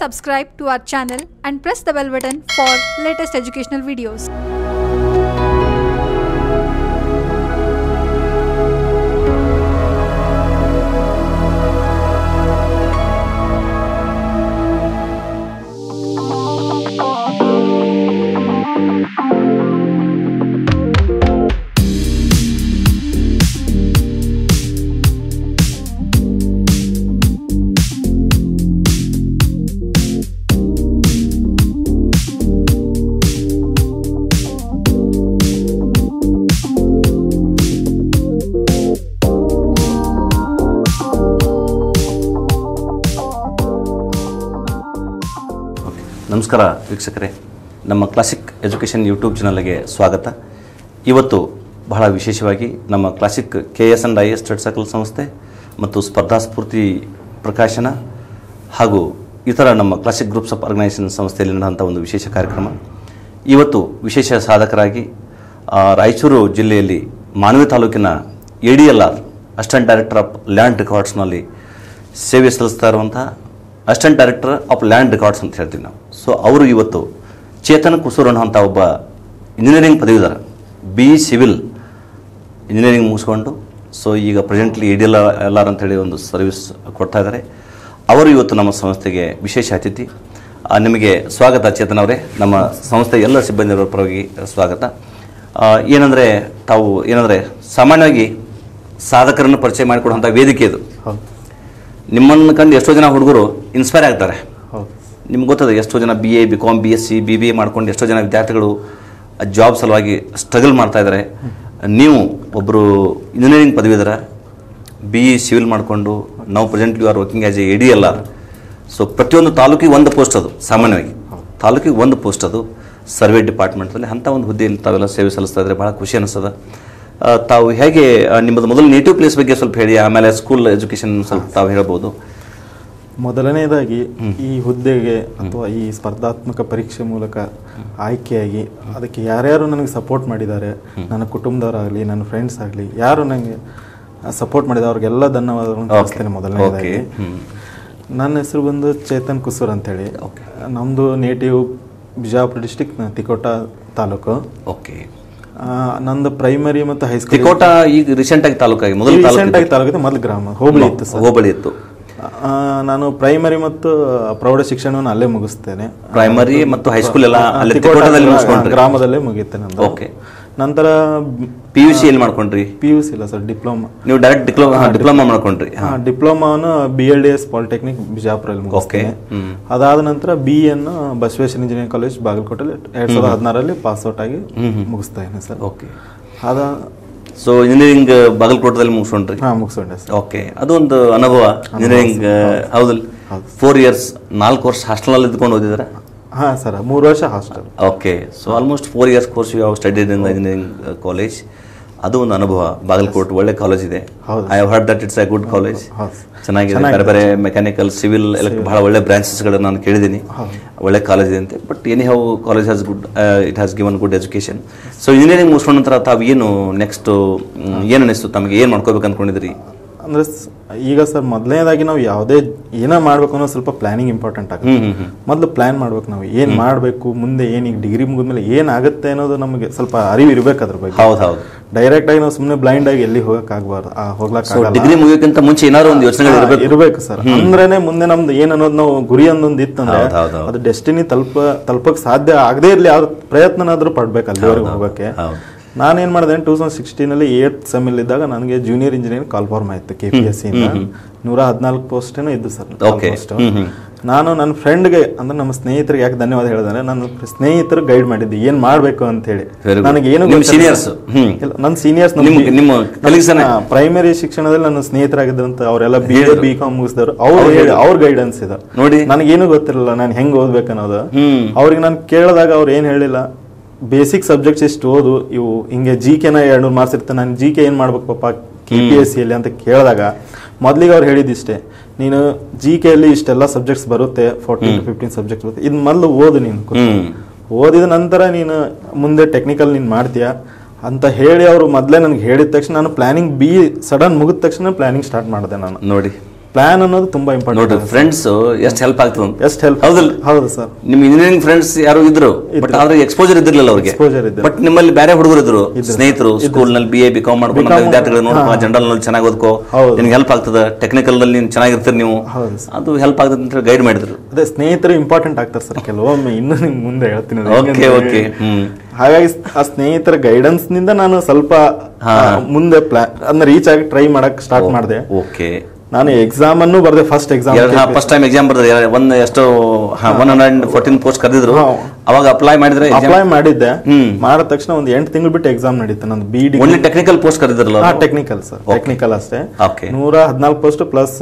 subscribe to our channel and press the bell button for latest educational videos. ನಮಸ್ಕಾರ ವೀಕ್ಷಕರೇ ನಮ್ಮ classic education YouTube ಚಾನಲ್ಗೆ ಸ್ವಾಗತ ಇವತ್ತು ಬಹಳ ವಿಶೇಷವಾಗಿ ನಮ್ಮ classic K S and I S study circle ಸಂಸ್ಥೆ ಮತ್ತು ಸ್ಪರ್ಧಾ ಸ್ಫೂರ್ತಿ ಪ್ರಕಾಶನ ಹಾಗೂ ಇತರ ನಮ್ಮ ಕ್ಲಾಸಿಕ್ ಗ್ರೂಪ್ಸ್ ಆಫ್ ಆರ್ಗನೈಸೇಷನ್ ಸಂಸ್ಥೆಯಲ್ಲಿ ನಡೆದಂಥ ಒಂದು ವಿಶೇಷ ಕಾರ್ಯಕ್ರಮ ಇವತ್ತು ವಿಶೇಷ ಸಾಧಕರಾಗಿ ಆ, ರಾಯಚೂರು ಜಿಲ್ಲೆಯಲ್ಲಿ ಮಾನವಿ ತಾಲೂಕಿನ A D L R assistant director of land ರೆಕಾರ್ಡ್ಸ್ನಲ್ಲಿ ಸೇವೆ ಸಲ್ಲಿಸ್ತಾ ಇರುವಂತಹ assistant director of land records ಅಂತ ಹೇಳ್ತೀವಿ ನಾವು ಸೊ ಅವರು ಇವತ್ತು ಚೇತನ್ ಕುಸೂರ್ ಅನ್ನುವಂಥ ಒಬ್ಬ ಇಂಜಿನಿಯರಿಂಗ್ ಪದವೀಧರ ಬಿ ಇ ಸಿವಿಲ್ ಇಂಜಿನಿಯರಿಂಗ್ ಮುಗಿಸ್ಕೊಂಡು ಸೊ ಈಗ presently E D L L R ಅಂತೇಳಿ ಒಂದು ಸರ್ವಿಸ್ ಕೊಡ್ತಾ ಇದ್ದಾರೆ ಅವರು ಇವತ್ತು ನಮ್ಮ ಸಂಸ್ಥೆಗೆ ವಿಶೇಷ ಅತಿಥಿ ಆ, ನಿಮಗೆ ಸ್ವಾಗತ ಚೇತನ್ ಅವರೇ ನಮ್ಮ ಸಂಸ್ಥೆ ಎಲ್ಲ ಸಿಬ್ಬಂದಿಯವರ ಪರವಾಗಿ ಸ್ವಾಗತ ಆ, ಏನಂದರೆ ತಾವು ಏನಂದರೆ ಸಾಮಾನ್ಯವಾಗಿ ಸಾಧಕರನ್ನು ಪರಿಚಯ ಮಾಡಿಕೊಡುವಂಥ ವೇದಿಕೆ ಇದು ಹೌದು ನಿಮ್ಮನ್ನು ಕಂಡು ಎಷ್ಟೋ ಜನ ಹುಡುಗರು ಇನ್ಸ್ಪೈರ್ ಆಗ್ತಾರೆ ಹೌದು ನಿಮ್ಗೆ ಗೊತ್ತದೆ ಎಷ್ಟೋ ಜನ B A B com B S C B B A ಮಾಡ್ಕೊಂಡು ಎಷ್ಟೋ ಜನ ವಿದ್ಯಾರ್ಥಿಗಳು ಜಾಬ್ ಸಲುವಾಗಿ ಸ್ಟ್ರಗಲ್ ಮಾಡ್ತಾ ಇದ್ದಾರೆ ನೀವು ಒಬ್ಬರು ಇಂಜಿನಿಯರಿಂಗ್ ಪದವೀಧರ ಬಿ ಇ ಸಿವಿಲ್ ಮಾಡಿಕೊಂಡು ನಾವು presently are working as A A D L R so ಪ್ರತಿಯೊಂದು ತಾಲೂಕಿಗೆ ಒಂದು ಪೋಸ್ಟ್ ಅದು ಸಾಮಾನ್ಯವಾಗಿ ತಾಲೂಕಿಗೆ ಒಂದು ಪೋಸ್ಟ್ ಅದು ಸರ್ವೆ ಡಿಪಾರ್ಟ್ಮೆಂಟಲ್ಲಿ ಅಂಥ ಒಂದು ಹುದ್ದೆಯಲ್ಲಿ ತಾವೆಲ್ಲ ಸೇವೆ ಸಲ್ಲಿಸ್ತಾ ಇದ್ರೆ ಭಾಳ ಖುಷಿ ಅನಿಸ್ತದ ಆ, ತಾವು ಹೇಗೆ ಆ, ನಿಮ್ಮದು ಮೊದಲು ನೇಟಿವ್ ಪ್ಲೇಸ್ ಬಗ್ಗೆ ಸ್ವಲ್ಪ ಹೇಳಿ ಆಮೇಲೆ ಸ್ಕೂಲ್ ಎಜುಕೇಷನ್ ಸ್ವಲ್ಪ ತಾವು ಹೇಳ್ಬೋದು ಮೊದಲನೇದಾಗಿ ಈ ಹುದ್ದೆಗೆ ಅಥವಾ ಈ ಸ್ಪರ್ಧಾತ್ಮಕ ಪರೀಕ್ಷೆ ಮೂಲಕ ಆಯ್ಕೆಯಾಗಿ ಅದಕ್ಕೆ ಯಾರ್ಯಾರು ನನಗೆ ಸಪೋರ್ಟ್ ಮಾಡಿದ್ದಾರೆ ನನ್ನ ಕುಟುಂಬದವರಾಗಲಿ ನನ್ನ ಫ್ರೆಂಡ್ಸ್ ಆಗಲಿ ಯಾರು ನನಗೆ ಸಪೋರ್ಟ್ ಮಾಡಿದ ಅವ್ರಿಗೆಲ್ಲ ಧನ್ಯವಾದಗಳನ್ನು ತಿಳಿಸ್ತೇನೆ ಮೊದಲನೇದಾಗಿ ಹ್ಮ್. ನನ್ನ ಹೆಸರು ಬಂದು ಚೇತನ್ ಕುಸೂರ್ ಅಂತೇಳಿ ನಮ್ಮದು native Bijapur district Tikota taluk okay ಆ, ನಂದು ಪ್ರೈಮರಿ ಮತ್ತು ಹೈಸ್ಕೂಲ್ ತಿಕೋಟ ಈಗ ರೀಸೆಂಟ್ ಆಗಿ ತಾಲೂಕಾಗಿ ಮೊದಲು ರೀಸೆಂಟ್ ಆಗಿ ತಾಲೂಕಿದೆ ಮೊದಲು ಗ್ರಾಮ ಹೋಬಳಿ ಇತ್ತು ಸರ್ ಹೋಬಳಿ ಇತ್ತು ಆ, ನಾನು ಪ್ರೈಮರಿ ಮತ್ತು ಪ್ರೌಢ ಶಿಕ್ಷಣವನ್ನು ಅಲ್ಲೇ ಮುಗಿಸ್ತೇನೆ ಪ್ರೈಮರಿ ಮತ್ತು ಹೈಸ್ಕೂಲ್ ಎಲ್ಲ ಅಲ್ಲಿ ತಿಕೋಟ ತಿಕೋಟದಲ್ಲಿ ಗ್ರಾ- ಮುಗಿಸ್ಕೊಂಡ್ರಿ ಗ್ರಾಮದಲ್ಲೇ ಮುಗಿಯುತ್ತೆ ನಂದು ಓಕೆ ನಂತರ ಪಿ ಯು ಸಿ ಎಲ್ಲಿ ಮಾಡ್ಕೊಂಡ್ರಿ ಪಿ ಯು ಸಿ ಇಲ್ಲ ಸರ್ ಡಿಪ್ಲೊಮಾ ನೀವು ಡೈರೆಕ್ಟ್ ಡಿಪ್ಲೊಮಾ ಡಿಪ್ಲೊಮಾ ಮಾಡ್ಕೊಂಡ್ರಿ ಹಾ ಡಿಪ್ಲೊಮಾವನ್ನು B L D S polytechnic ಬಿಜಾಪುರಲ್ಲಿ ಮುಗಿಸ್ತೇನೆ ಹ್ಮ್. ಅದಾದ ನಂತರ ಬಿ ಅನ್ನು ಬಸವೇಶ್ವರ ಇಂಜಿನಿಯರಿಂಗ್ ಕಾಲೇಜ್ ಬಾಗಲಕೋಟೆಯಲ್ಲಿ ಎರಡ್ ಸಾವಿರದ ಹದಿನಾರಲ್ಲಿ ಪಾಸ್ ಔಟ್ ಆಗಿ ಮುಗಿಸ್ತಾ ಇದ್ದೀನಿ ಸರ್ ಓಕೆ ಅದ ಸೊ ಇಂಜಿನಿಯರಿಂಗ್ ಬಾಗಲಕೋಟದಲ್ಲಿ ಮುಗಿಸ್ಕೊಂಡ್ರಿ ಹಾ ಮುಗಿಸ್ಕೊಂಡೆ ಸರ್ ಓಕೆ ಅದೊಂದು ಅನುಭವ ಇಂಜಿನಿಯರಿಂಗ್ ಹೌದಲ್ ಫೋರ್ ಇಯರ್ಸ್ ನಾಲ್ಕು ವರ್ಷ ಹಾಸ್ಟೆಲ್ನಲ್ಲಿ ಇದ್ಕೊಂಡು ಓದಿದ್ರೆ ಹಾ ಸರ್ ಮೂರು ವರ್ಷ hostel okay so almost four years course you have studied in engineering college ಅದು ಒಂದು ಅನುಭವ ಬಾಗಲಕೋಟ್ ಒಳ್ಳೆ ಕಾಲೇಜ್ ಇದೆ ಹೌದು. I heard that it's a good college ಹೌದು. ಚೆನ್ನಾಗಿದೆ ಬೇರೆ ಬೇರೆ ಮೆಕ್ಯಾನಿಕಲ್ ಸಿವಿಲ್ ಎಲೆಕ್ಟ್ ಬಹಳ ಒಳ್ಳೆ ಬ್ರಾಂಚಸ್ಗಳು ನಾನು ಕೇಳಿದ್ದೀನಿ ಒಳ್ಳೆ ಕಾಲೇಜ್ ಇದೆ ಅಂತೆ but anyhow college has good it has given good education so engineering ಮುಗಿಸ್ಕೊಂಡ ನಂತರ ತಾವು ಏನು ನೆಕ್ಸ್ಟ್ ಏನು ಅನಿಸ್ತು ತಮಗೆ ಏನು ಮಾಡ್ಕೋಬೇಕು ಅನ್ಕೊಂಡಿದ್ರಿ ಅಂದ್ರೆ ಸ್- ಈಗ ಸರ್ ಮೊದಲನೇದಾಗಿ ನಾವು ಯಾವುದೇ ಏನೋ ಮಾಡ್ಬೇಕು ಅನ್ನೋ ಸ್ವಲ್ಪ ಪ್ಲಾನಿಂಗ್ ಇಂಪಾರ್ಟೆಂಟ್ ಆಗುತ್ತೆ ಹ್ಮ್ ಹ್ಮ್ ಹ್ಮ್ ಮೊದಲು ಪ್ಲಾನ್ ಮಾಡ್ಬೇಕು ನಾವು ಏನ್ ಮಾಡಬೇಕು ಮುಂದೆ ಏನ್ ಈಗ ಡಿಗ್ರಿ ಮುಗಿದ್ಮೇಲೆ ಏನಾಗುತ್ತೆ ಅನ್ನೋದು ನಮಗೆ ಸ್ವಲ್ಪ ಅರಿವು ಇರ್ಬೇಕು ಅದ್ರ ಬಗ್ಗೆ ಹೌದು ಹೌದು ಡೈರೆಕ್ಟ್ ಆಗಿ ನಾವು ಸುಮ್ಮನೆ ಬ್ಲೈಂಡ್ ಆಗಿ ಎಲ್ಲಿ ಹೋಗಕ್ ಆಗ್ಬಾರ್ದು ಆ ಹೋಗ್ಲಕ್ ಸೊ ಡಿಗ್ರಿ ಮುಗಿಯೋಕ್ಕಿಂತ ಮುಂಚೆ ಏನಾದ್ರು ಒಂದು ಯೋಚನೆಗಳು ಇರಬೇಕು ಇರ್ಬೇಕು ಸರ್ ಅಂದ್ರೇನೆ ಮುಂದೆ ನಮ್ದು ಏನ್ ಅನ್ನೋದು ನಾವು ಗುರಿ ಅನ್ನೊಂದು ಇತ್ತಂದ್ರೆ ಹೌದು, ಹೌದು, ಹೌದು. ಅದು ಡೆಸ್ಟಿನಿ ತಲುಪ ತಲುಪಕ್ ಸಾಧ್ಯ ಆಗದೇ ಇರ್ಲಿ ಯಾವ ಪ್ರಯತ್ನನಾದ್ರೂ ಪಡ್ಬೇಕು ಅಲ್ಲಿವರೆಗೂ ಹೋಗಕ್ಕೆ ಹೌದು. ನಾನೇನ್ ಮಾಡಿದೆ ಟೂ ತೌಸಂಡ್ ಸಿಕ್ಸ್ಟೀನ್ ಅಲ್ಲಿ ಏಟ್ ಸೆಮ್ ಇದ್ದಾಗ ನನಗೆ ಜೂನಿಯರ್ ಇಂಜಿನಿಯರಿಂಗ್ ಕಾಲ್ ಫಾರ್ಮ್ ಆಯ್ತು ಕೆ ಪಿ ಎಸ್ ಸಿ ನೂರ ಹದಿನಾಲ್ಕು ಪೋಸ್ಟ್ ಏನೋ ಇದ್ದು ಸರ್ Okay. ಪೋಸ್ಟ್ ಹ್ಮ್, ಹ್ಮ್. ನಾನು ನನ್ನ ಫ್ರೆಂಡ್ಗೆ ಅಂದ್ರೆ ನಮ್ಮ ಸ್ನೇಹಿತರಿಗೆ ಯಾಕೆ ಧನ್ಯವಾದ ಹೇಳಿದ್ರೆ ನನ್ನ ಸ್ನೇಹಿತರು ಗೈಡ್ ಮಾಡಿದ್ದೆ ಏನ್ ಮಾಡ್ಬೇಕು ಅಂತ ಹೇಳಿ Very good. ನನಗೆ ಏನು ನಿಮ್ಮ seniors? ಹ್ಮ್. ನನ್ನ ಸೀನಿಯರ್ಸ್ ನಿಮ್ಮ- ನಿಮ್ಮ colleagues ಅನ್ನ- ಪ್ರೈಮರಿ ಶಿಕ್ಷಣದಲ್ಲಿ ನನ್ನ ಸ್ನೇಹಿತರಾಗಿದ್ದಂತ ಅವರೆಲ್ಲ ಬಿ ಎ ಬಿ ಕಾಮ್ ಮುಗಿಸಿದವರು ಅವ್ರು ಹೇಳಿ ಅವ್ರ ಗೈಡೆನ್ಸ್ ಇದೆ ನೋಡಿ ನನಗೇನು ಗೊತ್ತಿರಲಿಲ್ಲ ನಾನು ಹೆಂಗ್ ಓದ್ಬೇಕು ಅನ್ನೋದು ಹ್ಮ್ ಅವ್ರಿಗೆ ನಾನು ಕೇಳಿದಾಗ ಅವ್ರು ಏನ್ ಹೇಳಿಲ್ಲ ಬೇಸಿಕ್ ಸಬ್ಜೆಕ್ಟ್ಸ್ ಇಷ್ಟು ಓದು ಇವು ಹಿಂಗೆ ಜಿ ಕೆನ ಎರಡು ನೂರು ಮಾರ್ಕ್ಸ್ ಇರುತ್ತೆ ನಾನು ಜಿ ಕೆ ಏನ್ ಮಾಡ್ಬೇಕು ಪಾಪ ಕೆ ಪಿ ಎಸ್ ಸಿಯಲ್ಲಿ ಅಂತ ಕೇಳಿದಾಗ ಮೊದ್ಲಿಗೆ ಅವ್ರು ಹೇಳಿದಿಷ್ಟೇ ನೀನು ಜಿ ಕೆಯಲ್ಲಿ ಇಷ್ಟೆಲ್ಲ ಸಬ್ಜೆಕ್ಟ್ಸ್ ಬರುತ್ತೆ ಫೋರ್ಟೀನ್ ಟು ಫಿಫ್ಟೀನ್ ಸಬ್ಜೆಕ್ಟ್ ಬರುತ್ತೆ ಇದು ಮೊದಲು ಓದು ನೀನು ಹ್ಮ್ ಓದಿದ ನಂತರ ನೀನು ಮುಂದೆ ಟೆಕ್ನಿಕಲ್ ನೀನು ಮಾಡ್ತೀಯಾ ಅಂತ ಹೇಳಿ ಅವರು ಮೊದಲೇ ನನಗೆ ಹೇಳಿದ ತಕ್ಷಣ ನಾನು ಪ್ಲಾನಿಂಗ್ ಬಿ ಸಡನ್ ಮುಗಿದ ತಕ್ಷಣ ಪ್ಲಾನಿಂಗ್ ಸ್ಟಾರ್ಟ್ ಮಾಡಿದೆ ನಾನು ನೋಡಿ ಪ್ಲಾನ್ ಅನ್ನೋದು ತುಂಬಾ ಇಂಪಾರ್ಟೆಂಟ್ ನೋಡ್ರಿ ಫ್ರೆಂಡ್ಸ್ ಎಷ್ಟು ಹೆಲ್ಪ್ ಆಗ್ತದೆ ಅಂತ ಎಷ್ಟು ಹೆಲ್ಪ್ ಹೌದಲ್ಲ ಹೌದು ಸರ್ ನಿಮ್ ಇಂಜಿನಿಯರಿಂಗ್ ಫ್ರೆಂಡ್ಸ್ ಯಾರು ಇದ್ರು ಬಟ್ ಆದ್ರೆ ಎಕ್ಸ್ಪೋಜರ್ ಇದ್ದಿರ್ಲಿಲ್ಲ ಅವ್ರಿಗೆ Exposure ಇದ್ದಿಲ್ಲ. ಬಟ್ ನಿಮ್ಮಲ್ಲಿ ಬೇರೆ ಹುಡುಗರು ಇದ್ರು ಸ್ನೇಹಿತರು ಸ್ಕೂಲ್ ನಲ್ಲಿ ಬಿ ಎ ಬಿ ಕಾಮ್ ಮಾಡ್ಕೊಂಡು B.Com ವಿದ್ಯಾರ್ಥಿಗಳು ನೋಡ್ಕೊ ಜನರಲ್ ನಲ್ಲಿ ಚೆನ್ನಾಗಿ ಓದ್ಕೋ ಹೌದು. ನಿನ್ಗೆ ಹೆಲ್ಪ್ ಆಗ್ತದೆ ಟೆಕ್ನಿಕಲ್ ನಲ್ಲಿ ನೀನ್ ಚೆನ್ನಾಗಿರ್ತೀರಿ ನೀವು ಹೌದು ಅದು ಹೆಲ್ಪ್ ಆಗ್ತದೆ ಅಂತ ಗೈಡ್ ಮಾಡಿದ್ರು ಅದೇ ಸ್ನೇಹಿತರು ಇಂಪಾರ್ಟೆಂಟ್ ಆಗ್ತಾರೆ ಸರ್ ಕೆಲವೊಮ್ಮೆ ಇನ್ನು ನಿಮ್ ಮುಂದೆ ಹೇಳ್ತೀನಿ ಅದು ಓಕೆ ಹೆಂಗಂದ್ರೆ- ಓಕೆ ಹ್ಮ್ ಹಾಗಾಗಿ ಆ ಸ್ನೇಹಿತರ ಗೈಡೆನ್ಸ್ ನಿಂದ ನಾನು ಸ್ವಲ್ಪ ಆ, ಮುಂದೆ ಪ್ಲಾನ್ ಅದನ್ನ ರೀಚ್ ಆಗಿ ಟ್ರೈ ಮಾಡಕ್ ಸ್ಟಾರ್ಟ್ ಮಾಡಿದೆ ಓಕೆ ನಾನು ಎಕ್ಸಾಮ್ ಅನ್ನು ಬರ್ದೆ first exam first time exam ಬರ್ತಾರೆ ಒಂದ್ ಎಷ್ಟು ಒನ್ ಹಂಡ್ರೆಡ್ ಫೋರ್ಟೀನ್ ಪೋಸ್ಟ್ ಕರೆದಿದ್ರು ಹಾ. ಅವಾಗ ಅಪ್ಲೈ ಮಾಡಿದ್ರೆ ಅಪ್ಲೈ ಮಾಡಿದ್ದೆ ಹ್ಮ್. ಮಾಡಿದ ತಕ್ಷಣ ಒಂದು ಎಂಟು ತಿಂಗಳು ಬಿಟ್ಟು ಎಕ್ಸಾಮ್ ನಡೀತು ನಂದು B D only technical post ಕರೆದಿರಲ್ಲ ಹಾ ಟೆಕ್ನಿಕಲ್ ಸರ್ ಟೆಕ್ನಿಕಲ್ ಅಷ್ಟೇ ಓಕೆ ನೂರ ಹದಿನಾಲ್ಕು ಪೋಸ್ಟ್ ಪ್ಲಸ್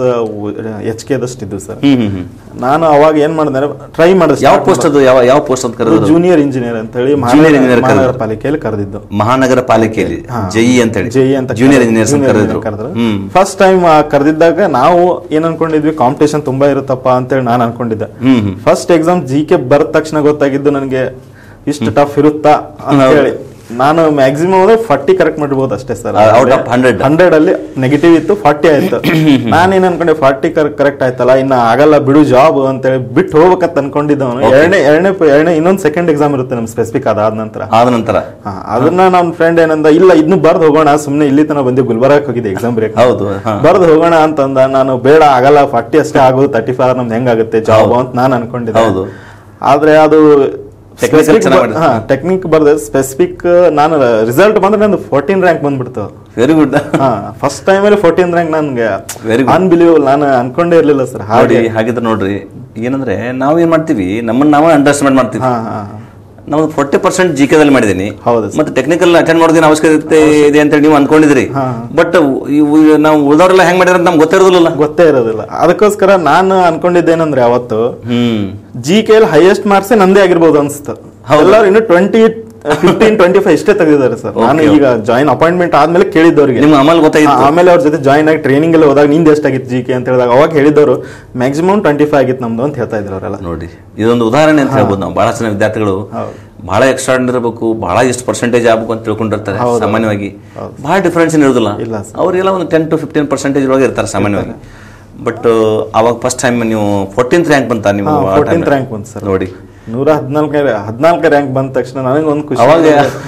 ಎಚ್ ಕೆ ದಷ್ಟು ಇದ್ದು ಸರ್ ಹ್ಮ್ ಹ್ಮ್ ಹ್ಮ್ ನಾನು ಅವಾಗ ಏನ್ ಮಾಡಿದೆ ಟ್ರೈ ಮಾಡಿದೆ ಯಾವ ಪೋಸ್ಟ್ ಅದು ಯಾವ ಯಾವ ಪೋಸ್ಟ್ ಅಂತ ಕರೆದ್ರು ಜೂನಿಯರ್ ಇಂಜಿನಿಯರ್ ಅಂತ ಹೇಳಿ Junior engineer ಕರೆದ್ರು. ಮಹಾನಗರ ಪಾಲಿಕೆಯಲ್ಲಿ ಕರೆದಿದ್ದು ಮಹಾನಗರ ಪಾಲಿಕೆಯಲ್ಲಿ ಜೈ ಅಂತ ಹೇಳಿ ಜೆ ಅಂತ ಜೂನಿಯರ್ ಇಂಜಿನಿಯರ್ಸ್ ಅಂತ ಕರೆದ್ರು ಹ್ಮ್ ಫಸ್ಟ್ ಟೈಮ್ ಕರೆದಿದ್ದಾಗ ನಾವು ಏನ್ ಅನ್ಕೊಂಡಿದ್ವಿ ಕಾಂಪಿಟೇಷನ್ ತುಂಬಾ ಇರುತ್ತಪ್ಪ ಅಂತೇಳಿ ನಾನು ಅನ್ಕೊಂಡಿದ್ದೆ ಹ್ಮ್ ಹ್ಮ್ ಫಸ್ಟ್ ಎಕ್ಸಾಮ್ ಜಿ ಕೆ ಬರದ ತಕ್ಷಣ ಗೊತ್ತಾಗಿದ್ದು ನನಗೆ ಇಷ್ಟು ಟಫ್ ಇರುತ್ತಾ ಅಂತ ಹೇಳಿ ನಾನು ಮ್ಯಾಕ್ಸಿಮಮ್ ಅಂದ್ರೆ ಫಾರ್ಟಿ ಕರೆಕ್ಟ್ ಮಾಡಿರ್ಬೋದು ಅಷ್ಟೇ sir out of hundred hundred ಅಲ್ಲಿ ನೆಗೆಟಿವ್ ಇತ್ತು ಫಾರ್ಟಿ ಆಯ್ತು ನಾನೇನ್ ಅನ್ಕೊಂಡೆ ಫಾರ್ಟಿ ಕರೆಕ್ಟ್ ಆಯ್ತಲ್ಲ ಇನ್ನ ಆಗಲ್ಲ ಬಿಡು ಜಾಬ್ ಅಂತೇಳಿ ಬಿಟ್ಟು ಹೋಗ್ಬೇಕಂತ ಅನ್ಕೊಂಡಿದ್ದವನು ಎರಡನೇ ಎರಡನೇ ಎರಡನೇ ಇನ್ನೊಂದು ಸೆಕೆಂಡ್ ಎಕ್ಸಾಮ್ ಇರುತ್ತೆ ನಮ್ ಸ್ಪೆಸಿಫಿಕ್ ಅದಾದ ನಂತರ ಆದ ನಂತರ ಹಾ, ಅದನ್ನ ನನ್ನ ಫ್ರೆಂಡ್ ಏನಂದ ಇಲ್ಲ ಇದ್ನು ಬರ್ದ್ ಹೋಗೋಣ ಸುಮ್ನೆ ಇಲ್ಲಿ ತನಕ ಬಂದಿ ಗುಲ್ಬರ್ಗಕ್ಕೆ ಹೋಗಿದ್ದೆ ಎಕ್ಸಾಮ್ ಬ್ರೇಕ್ ಹೌದು ಹಾ. ಬರ್ದ್ ಹೋಗೋಣ ಅಂತಂದ ನಾನು ಬೇಡ ಆಗಲ್ಲ ಫಾರ್ಟಿ ಅಷ್ಟೇ ಆಗೋದು ತರ್ಟಿ ಫೈವ್ ನಮ್ದು ಹೆಂಗಾಗುತ್ತೆ ಜಾಬ್ ಅಂತ ನಾನು ಅನ್ಕೊಂಡಿದ್ದೆ ಹೌದು. ಆದ್ರೆ ಅದು Technical ಚೆನ್ನಾಗ್ ಮಾಡಿದ್ರು. ಟೆಕ್ನಿಕ್ ಬರ್ದೆ ಸ್ಪೆಸಿಫಿಕ್ ನಾನು ರಿಸಲ್ಟ್ ಬಂದ್ರೆ ನಂದು ಫೋರ್ಟೀನ್ ರ್ಯಾಂಕ್ ಬಂದ್ಬಿಡ್ತು ವೆರಿ ಗುಡ್ ಹಾ ಫಸ್ಟ್ ಟೈಮ್ ಅಲ್ಲಿ ಫೋರ್ಟೀನ್ ರ್ಯಾಂಕ್ ನನ್ಗೆ Very good. ಅನ್ಬಿಲೀವಲ್ ನಾನು ಅನ್ಕೊಂಡೇ ಇರ್ಲಿಲ್ಲ ಸರ್ ನೋಡಿ ಹಾಗೆ ಹಾಗಿದ್ರೆ ನೋಡ್ರಿ ಏನಂದ್ರೆ ನಾವ್ ಏನ್ ಮಾಡ್ತೀವಿ ನಮ್ಮನ್ನ ನಾವೇ ಅಂಡರ್ಸ್ಟ್ಯಾಂಡ್ ಮಾಡ್ತೀವಿ ಹಾ ಹಾ ನಾವು ಫೋರ್ಟಿ ಪರ್ಸೆಂಟ್ ಜಿ ದಲ್ಲಿ ಮಾಡಿದೀನಿ ಹೌದು sir. ಮತ್ತೆ ಟೆಕ್ನಿಕಲ್ ಅಟೆಂಡ್ ಮಾಡೋದಿನ ಅವಶ್ಯಕತೆ ಇದೆ ಅಂತ ನೀವು ಅನ್ಕೊಂಡಿದ್ರಿ ಹಾ. ಬಟ್ ನಾವು ಉಳಿದವರೆಲ್ಲ ಹೆಂಗ್ ಮಾಡಿದ್ರೆ ಅಂತ ನಮ್ಗೆ ಗೊತ್ತಿರೋದಿಲ್ಲ ಗೊತ್ತೇ ಇರೋದಿಲ್ಲ ಅದಕ್ಕೋಸ್ಕರ ನಾನು ಅನ್ಕೊಂಡಿದ್ದೇನಂದ್ರೆ ಅವತ್ತು ಹ್ಮ್ ಜಿ ಕೆ ಎಲ್ ಹೈಯೆಸ್ಟ್ ಮಾರ್ಕ್ಸ್ ನಂದೇ ಆಗಿರ್ಬೋದು ಅನ್ಸುತ್ತೆ ಎಲ್ಲರೂ ಇನ್ನು ಟ್ವೆಂಟಿ ಫಿಫ್ಟೀನ್ ಟ್ವೆಂಟಿ ಫೈವ್ ಇಷ್ಟೇ ತೆಗೆದಿದ್ದಾರೆ ಸರ್ ನಾನು ಈಗ ಜಾಯಿನ್ ಅಪಾಯಿಂಟ್ಮೆಂಟ್ ಆದ್ಮೇಲೆ ಕೇಳಿದ್ದವ್ರಿಗೆ ನಿಮ್ಗೆ ಆಮೇಲೆ ಗೊತ್ತಾಗಿತ್ತು ಆಮೇಲೆ ಅವ್ರ ಜೊತೆ ಜಾಯಿನ್ ಆಗಿ ಟ್ರೈನಿಂಗ್ ಎಲ್ಲ ಹೋದಾಗ ನಿಂದ ಎಷ್ಟಾಗಿತ್ತು ಜಿ ಕೆ ಅಂತ ಹೇಳಿದಾಗ ಅವಾಗ ಹೇಳಿದವರು ಮ್ಯಾಕ್ಸಿಮಮ್ ಟ್ವೆಂಟಿ ಫೈವ್ ಆಗಿತ್ತು ನಮ್ದು ಅಂತ ಹೇಳ್ತಾ ಇದ್ರು ಅವರೆಲ್ಲ ನೋಡಿ ಇದೊಂದು ಉದಾಹರಣೆ ಅಂತ ಹೇಳ್ಬೋದು ನಾವು ಬಹಳ ಜನ ವಿದ್ಯಾರ್ಥಿಗಳು ಬಹಳ ಎಕ್ಸ್ಟ್ರಾ ಇರಬೇಕು ಬಹಳ ಎಷ್ಟು ಪರ್ಸೆಂಟೇಜ್ ಆಗ್ಬೇಕು ಅಂತ ತಿಳ್ಕೊಂಡಿರ್ತಾರೆ ಸಾಮಾನ್ಯವಾಗಿ ಬಹಳ ಡಿಫ್ರೆನ್ಸ್ ಇರೋದಿಲ್ಲ ಇಲ್ಲ ಅವರೆಲ್ಲ ಒಂದು ಟೆನ್ ಟು ಫಿಫ್ಟೀನ್ ಪರ್ಸೆಂಟೇಜ್ ಒಳಗೆ ಇರ್ತಾರೆ ಸಾಮಾನ್ಯವಾಗಿ ಬಟ್ ಅವಾಗ ಫಸ್ಟ್ ಟೈಮ್ ನೀವು ಫೋರ್ಟೀನ್ತ್ ರ್ಯಾಂಕ್ ಬಂತ ನೀವು ಆ ಫೋರ್ಟೀನ್ತ್ time ರ್ಯಾಂಕ್ ಬಂತು ಸರ್ ನೋಡಿ ನೂರ ಹದಿನಾಲ್ಕ ಹದಿನಾಲ್ಕ ರ್ಯಾಂಕ್ ಬಂದ ತಕ್ಷಣ ನನಗೆ ಒಂದು ಖುಷಿ ಅವಾಗ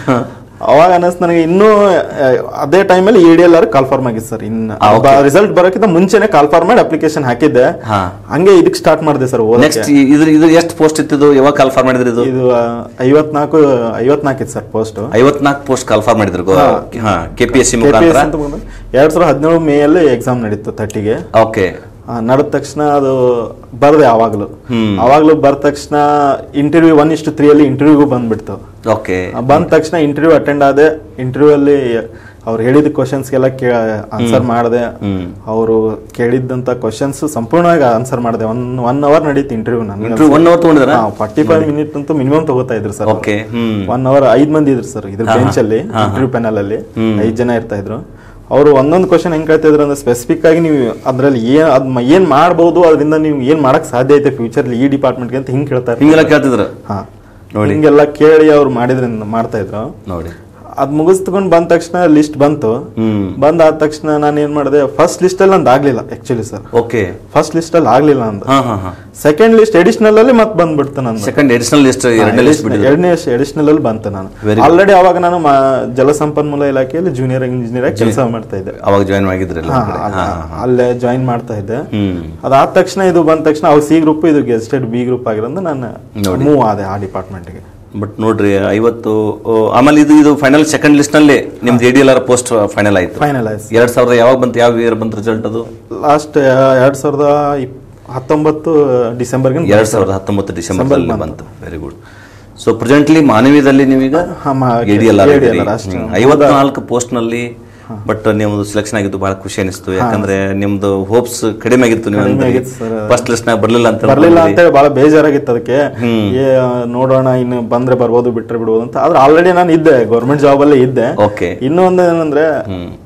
ಅವಾಗ ಅನಸ್ ನನಗೆ ಇನ್ನೂ ಆ, ಅದೇ ಟೈಮಲ್ಲಿ E D L R call form ಆಗಿತ್ತು ಸರ್ ಇನ್ನು ರಿಸಲ್ಟ್ ಬರೋಕ್ಕಿಂತ ಮುಂಚೆನೆ ಕಾಲ್ಫಾರ್ಮ್ ಮಾಡಿ ಅಪ್ಲಿಕೇಶನ್ ಹಾಕಿದ್ದೆ ಹಾ. ಹಂಗೆ ಇದಕ್ಕೆ ಸ್ಟಾರ್ಟ್ ಮಾಡಿದೆ ಸರ್ ಓದಕ್ಕೆ ನೆಕ್ಸ್ಟ್ ಇದ್ರ ಇದು ಎಷ್ಟು ಪೋಸ್ಟ್ ಇತ್ತಿದ್ದು ಯಾವಾಗ ಕಾಲ್ಫಾರ್ ಮಾಡಿದ್ರಿ ಇದು ಇದು ಆ, ಐವತ್ನಾಲ್ಕು ಐವತ್ನಾಲ್ಕು ಇತ್ತು ಸರ್ ಪೋಸ್ಟ್ ಐವತ್ನಾಲ್ಕು ಪೋಸ್ಟ್ ಕಾಲ್ಫಾರ್ ಮಾಡಿದ್ರು ಹಾ K P S C K P ಮುಖಾಂತರ ಎಸ್ ಅಂತ ಬಂದು ಎರಡ್ ಸಾವಿರದ ಹದಿನೇಳು ಮೇ ಅಲ್ಲಿ ಎಕ್ಸಾಮ್ ನಡೀತು ತರ್ಟಿಗೆ ಓಕೆ ನಡೆದ ತಕ್ಷಣ ಅದು ಬರ್ದೆ ಅವಾಗ್ಲು ಹ್ಮ್. ಅವಾಗ್ಲು ಬರ್ದ ತಕ್ಷಣ ಇಂಟರ್ವ್ಯೂ ಒನ್ ಇಷ್ಟು ತ್ರೀ ಅಲ್ಲಿ ಇಂಟರ್ವ್ಯೂಗೂ ಬಂದ್ಬಿಡ್ತು ಓಕೆ ಬಂದ ತಕ್ಷಣ ಇಂಟರ್ವ್ಯೂ ಅಟೆಂಡ್ ಆದೆ ಇಂಟರ್ವ್ಯೂ ಅಲ್ಲಿ ಅವ್ರು ಹೇಳಿದ ಕ್ವಶನ್ಸ್ಗೆಲ್ಲ ಕೇ ಆನ್ಸರ್ ಮಾಡಿದೆ ಹ್ಮ್. ಅವರು ಕೇಳಿದ್ದಂತ ಕ್ವಶನ್ಸ್ ಸಂಪೂರ್ಣವಾಗಿ ಆನ್ಸರ್ ಮಾಡಿದೆ ಒನ್ ಒನ್ ಅವರ್ ನಡೀತು ಇಂಟರ್ವ್ಯೂ ಇಂಟರ್ವ್ಯೂ ಒನ್ ಅವರ್ ತಗೊಂಡಿದ್ರ ಫಾರ್ಟಿ ಫೈವ್ ಮಿನಿಟ್ ಅಂತೂ ಮಿನಿಮಮ್ ತಗೋತಾ ಇದ್ರು ಸರ್ ಓಕೆ ಹ್ಮ್ ಒನ್ ಅವರ್ ಐದ್ ಮಂದಿ ಇದ್ರು ಸರ್ ಇದ್ರ ಬೆಂಚ್ ಅಲ್ಲಿ ಇಂಟರ್ವ್ಯೂ ಪ್ಯಾನಲ್ ಅಲ್ಲಿ ಐದ್ ಜನ ಇರ್ತಾ ಇದ್ರು ಅವರು ಒಂದೊಂದು ಕ್ವಶನ್ ಹೆಂಗ್ ಕೇಳ್ತಾ ಇದ್ರು ಅಂದ್ರೆ ಸ್ಪೆಸಿಫಿಕ್ ಆಗಿ ನೀವು ಅದ್ರಲ್ಲಿ ಏನ್ ಅದ್ ಮ- ಏನ್ ಮಾಡ್ಬೋದು ಅದರಿಂದ ನೀವು ಏನ್ ಮಾಡಕ್ ಸಾಧ್ಯ ಐತೆ ಫ್ಯೂಚರ್ ಈ ಡಿಪಾರ್ಟ್ಮೆಂಟ್ಗೆ ಅಂತ ಹಿಂಗ್ ಕೇಳ್ತಾ ಇರ್ತಾರೆ ಹಿಂಗೆಲ್ಲ ಕೇಳ್ತಿದ್ರು ಹಾ ನೋಡಿ. ಹಿಂಗೆಲ್ಲ ಕೇಳಿ ಅವ್ರು ಮಾಡಿದ್ರಿಂದ ಮಾಡ್ತಾ ಇದ್ರು ನೋಡಿ ಅದ್ ಮುಗಿಸ್ಕೊಂಡ್ ಬಂದ ತಕ್ಷಣ ಲಿಸ್ಟ್ ಬಂತು ಹ್ಮ್ ಬಂದ ಆದ ತಕ್ಷಣ ನಾನು ಏನ್ ಮಾಡಿದೆ ಫಸ್ಟ್ ಲಿಸ್ಟ್ ಅಲ್ಲಿ ನಂದು ಆಗ್ಲಿಲ್ಲ actually sir okay first list ಅಲ್ಲಿ ಆಗ್ಲಿಲ್ಲ ನಂದು ಹಾ ಹಾ ಹಾ ಸೆಕೆಂಡ್ ಲಿಸ್ಟ್ ಎಡಿಷನಲ್ ಅಲ್ಲಿ ಮತ್ತೆ ಬಂದ್ಬಿಡ್ತು ನಂದು ಸೆಕೆಂಡ್ ಎಡಿಷನಲ್ ಲಿಸ್ಟ್ ಎರಡನೇ ಲಿಸ್ಟ್ ಬಿಡಿ ಎರಡನೇ ಎಡಿಷನಲ್ ಅಲ್ಲಿ ಬಂತು ನಾನು Very ಆಲ್ರೆಡಿ ಅವಾಗ ನಾನು ಮಾ- ಜಲಸಂಪನ್ಮೂಲ ಇಲಾಖೆಯಲ್ಲಿ ಜೂನಿಯರ್ ಇಂಜಿನಿಯರ್ ಆಗಿ ಕೆಲಸ ಮಾಡ್ತಾ ಇದ್ದೆ ಅವಾಗ ಜಾಯಿನ್ ಆಗಿದ್ರಲ್ಲ ಹಾ, ಅಲ್ಲ, ಅಲ್ಲೇ ಜಾಯಿನ್ ಮಾಡ್ತಾ ಇದ್ದೆ ಹ್ಮ್ ಅದಾದ ತಕ್ಷಣ ಇದು ಬಂದ ತಕ್ಷಣ ಅವ್ರು ಸಿ ಗ್ರೂಪ್ ಇದು ಗೆಸ್ಟೆಡ್ ಬಿ ಗ್ರೂಪ್ ಆಗಿರೋದು ನಾನು ನೋಡಿ. ಮೂವ್ ಆದೆ ಆ ಡಿಪಾರ್ಟ್ಮೆಂಟ್ಗೆ ಬಟ್ ನೋಡ್ರಿ ಐವತ್ತು ಓ, ಆಮೇಲೆ ಇದು ಇದು ಫೈನಲ್ ಸೆಕೆಂಡ್ ಲಿಸ್ಟ್ ನಲ್ಲಿ ನಿಮ್ದು A D L R post final ಆಯ್ತು ಫೈನಲೈಸ್ ಎರಡ್ ಸಾವಿರದ ಯಾವಾಗ ಬಂತು ಯಾವ ಇಯರ್ ಬಂತು ರಿಸಲ್ಟ್ ಅದು ಲಾಸ್ಟ್ ಎರಡ್ ಸಾವಿರದ ಇಪ್- ಹತ್ತೊಂಬತ್ತು ಡಿಸೆಂಬರ್ಗೆ ಎರಡ್ ಸಾವಿರದ ಹತ್ತೊಂಬತ್ತು ಡಿಸೆಂಬರ್ ಅಲ್ಲಿ ಬಂತು ವೆರಿ ಗುಡ್ ಸೊ ಪ್ರೆಸೆಂಟ್ಲಿ ಮಾನವೀಯದಲ್ಲಿ ನೀವೀಗ ಹಾ, ಮಾ- A D L R ADLR ಅಷ್ಟೇ. ಐವತ್ನಾಲ್ಕು ಪೋಸ್ಟ್ ನಲ್ಲಿ ಬಟ್ ನಿಮ್ದು ಸೆಲೆಕ್ಷನ್ ಆಗಿದ್ದು ಬಹಳ ಖುಷಿ ಅನಿಸ್ತು ಯಾಕಂದ್ರೆ ನಿಮ್ದು ಹೋಪ್ಸ್ ಕಡಿಮೆ ಆಗಿತ್ತು ನೀವು ಆಗಿತ್ತು sir. ಫಸ್ಟ್ ಲಿಸ್ಟ್ ನಾಗ ಬರ್ಲಿಲ್ಲ ಅಂತ ಬರ್ಲಿಲ್ಲ ಅನ್ಕೊಂಡ್ರಿ. ಅಂತೇಳಿ ಬಹಳ ಬೇಜಾರಾಗಿತ್ತು ಅದಕ್ಕೆ ಏ, ನೋಡೋಣ ಇನ್ನು ಬಂದ್ರೆ ಬರ್ಬೋದು ಬಿಟ್ರೆ ಬಿಡ್ಬೋದು ಅಂತ ಆದ್ರೆ ಆಲ್ರೆಡಿ ನಾನು ಇದ್ದೆ ಗೌರ್ಮೆಂಟ್ ಜಾಬ್ ಅಲ್ಲೇ ಇದ್ದೆ ಓಕೆ ಇನ್ನೂ ಒಂದು ಏನಂದ್ರೆ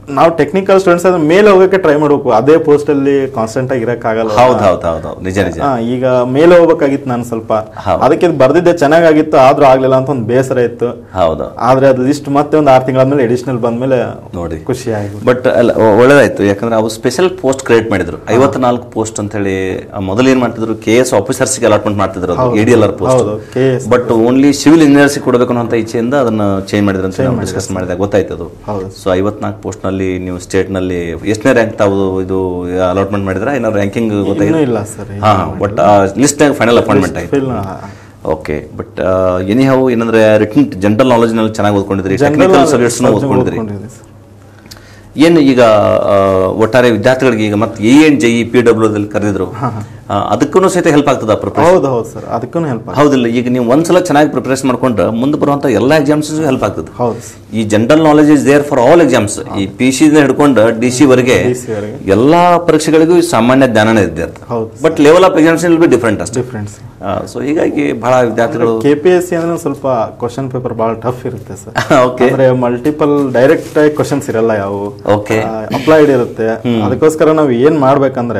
ನಾವು ಟೆಕ್ನಿಕಲ್ ಸ್ಟೂಡೆಂಟ್ಸ್ ಅದ್ರ ಮೇಲೆ ಹೋಗಕ್ಕೆ ಟ್ರೈ ಮಾಡ್ಬೇಕು ಅದೇ ಪೋಸ್ಟ್ ಅಲ್ಲಿ ಕಾನ್ಸ್ಟೆಂಟ್ ಆಗಿ ಇರಕ್ಕಾಗಲ್ಲ ಹೌದು ಹೌದು ಹೌದು ಹೌದು ನಿಜ ನಿಜ ಹಾ, ಈಗ ಮೇಲೆ ಹೋಗ್ಬೇಕಾಗಿತ್ತು ನಾನು ಸ್ವಲ್ಪ ಹೌದು. ಅದಕ್ಕೆ ಬರ್ದಿದ್ದೆ ಚೆನ್ನಾಗಿತ್ತು ಆದ್ರೂ ಆಗ್ಲಿಲ್ಲ ಅಂತ ಒಂದು ಬೇಸರ ಇತ್ತು ಹೌದು ಆದ್ರೆ ಅದು ಲಿಸ್ಟ್ ಮತ್ತೆ ಒಂದು ಆರು ತಿಂಗಳಾದ್ಮೇಲೆ ಎಡಿಷನಲ್ ಬಂದ್ಮೇಲೆ ನೋಡಿ ಖುಷಿ ಆಗಿ ಬಟ್ ಅಲ್ಲ ಒ- ಒಳ್ಳೆದಾಯ್ತು ಯಾಕಂದ್ರೆ ಅವು ಸ್ಪೆಷಲ್ ಪೋಸ್ಟ್ ಕ್ರಿಯೇಟ್ ಮಾಡಿದ್ರು ಐವತ್ನಾಲ್ಕು ಪೋಸ್ಟ್ ಅಂತ ಹೇಳಿ ಮೊದಲು ಏನ್ ಮಾಡ್ತಿದ್ರು ಕೆ ಎಸ್ ಆಫೀಸರ್ಸ್ಗೆ ಅಲಾಟ್ಮೆಂಟ್ ಮಾಡ್ತಿದ್ರು ಅದು A D L R post ಹೌದು KS. But only civil engineers ಕೊಡಬೇಕು ಅನ್ನೋ ಇಚ್ಛೆಯಿಂದ ಅದನ್ನ ಚೇಂಜ್ ಮಾಡಿದ್ರು ಅಂತ ನಾವು ಡಿಸ್ಕಸ್ ಮಾಡಿದಾಗ ಗೊತ್ತಾಯ್ತು ಅದು ಹೌದು. ಸೊ ಐವತ್ನಾಲ್ಕು ಪೋಸ್ಟ್ ನಲ್ಲಿ ನೀವು ಸ್ಟೇಟ್ ನಲ್ಲಿ ಎಷ್ಟನೇ ರ್ಯಾಂಕ್ ತಾವು ಇದು ಅಲಾಟ್ಮೆಂಟ್ ಮಾಡಿದ್ರೆ ಏನೋ ರ್ಯಾಂಕಿಂಗ್ ಇನ್ನೂ ಗೊತ್ತಾಯ್ತು ಇಲ್ಲ ಸರ್ ಹಾ ಬಟ್ ಲಿಸ್ಟ್ ಫೈನಲ್ ಅಪಾಯಿಂಟ್ಮೆಂಟ್ ಆಯ್ತು ಓಕೆ ಬಟ್ ಎನಿ ಹೌ ಏನಂದ್ರೆ ರಿಟರ್ನ್ ಜನರಲ್ ನಾಲೆಜ್ ನಲ್ಲಿ ಚೆನ್ನಾಗಿ ಓದ್ಕೊಂಡಿದ್ರಿ ಟೆಕ್ನಿಕಲ್ ಸಬ್ಜೆಕ್ಟ್ಸ್ ಓದ್ಕೊಂಡಿದ್ರಿ ಏನು ಈಗ ಆ, ಒಟ್ಟಾರೆ ವಿದ್ಯಾರ್ಥಿಗಳಿಗೆ ಈಗ ಮತ್ತೆ A N J E P W ದಲ್ಲಿ ಕರೆದಿದ್ರು ಅದಕ್ಕೂ ಸಹಿತ ಹೆಲ್ಪ್ ಆಗ್ತದ ಪ್ರಿಪರೇಷನ್ ಹೌದು ಹೌದು ಸರ್ ಅದಕ್ಕೂ ಹೆಲ್ಪ್ ಹೌದಿಲ್ಲ ಈಗ ನೀವು ಒಂದ್ಸಲ ಚೆನ್ನಾಗಿ ಪ್ರಿಪರೇಷನ್ ಮಾಡ್ಕೊಂಡ್ರೆ ಮುಂದೆ ಬರುವಂತ ಎಲ್ಲ ಎಕ್ಸಾಮ್ಸ್ ಹೆಲ್ಪ್ ಆಗ್ತದೆ ಹೌದು ಈ general knowledge is there for all exams ಈ ಪಿ ಸಿ ಹಿಡ್ಕೊಂಡು ಡಿ ಸಿ ವರೆಗೆ DC ವರೆಗೆ. ಎಲ್ಲಾ ಪರೀಕ್ಷೆಗಳಿಗೂ ಈ ಸಾಮಾನ್ಯ ಜ್ಞಾನನೇ ಇದೆ ಅಂತ ಹೌದು but level of exams will be different ಅಷ್ಟೇ ಡಿಫ್ರೆನ್ಸ್ ಸೊ ಹೀಗಾಗಿ ಬಹಳ ವಿದ್ಯಾರ್ಥಿಗಳು ಕೆ ಪಿ ಎಸ್ ಸಿ ಅಂದ್ರೆ ಸ್ವಲ್ಪ ಕ್ವಶನ್ ಪೇಪರ್ ಬಹಳ ಟಫ್ ಇರುತ್ತೆ ಸರ್ ಓಕೆ ಅಂದ್ರೆ ಮಲ್ಟಿಪಲ್ ಡೈರೆಕ್ಟ್ ಆಗಿ ಕ್ವಶನ್ಸ್ ಇರಲ್ಲ ಯಾವ ಓಕೆ ಅಪ್ಲೈಡ್ ಇರುತ್ತೆ ಅದಕ್ಕೋಸ್ಕರ ನಾವು ಏನ್ ಮಾಡ್ಬೇಕಂದ್ರೆ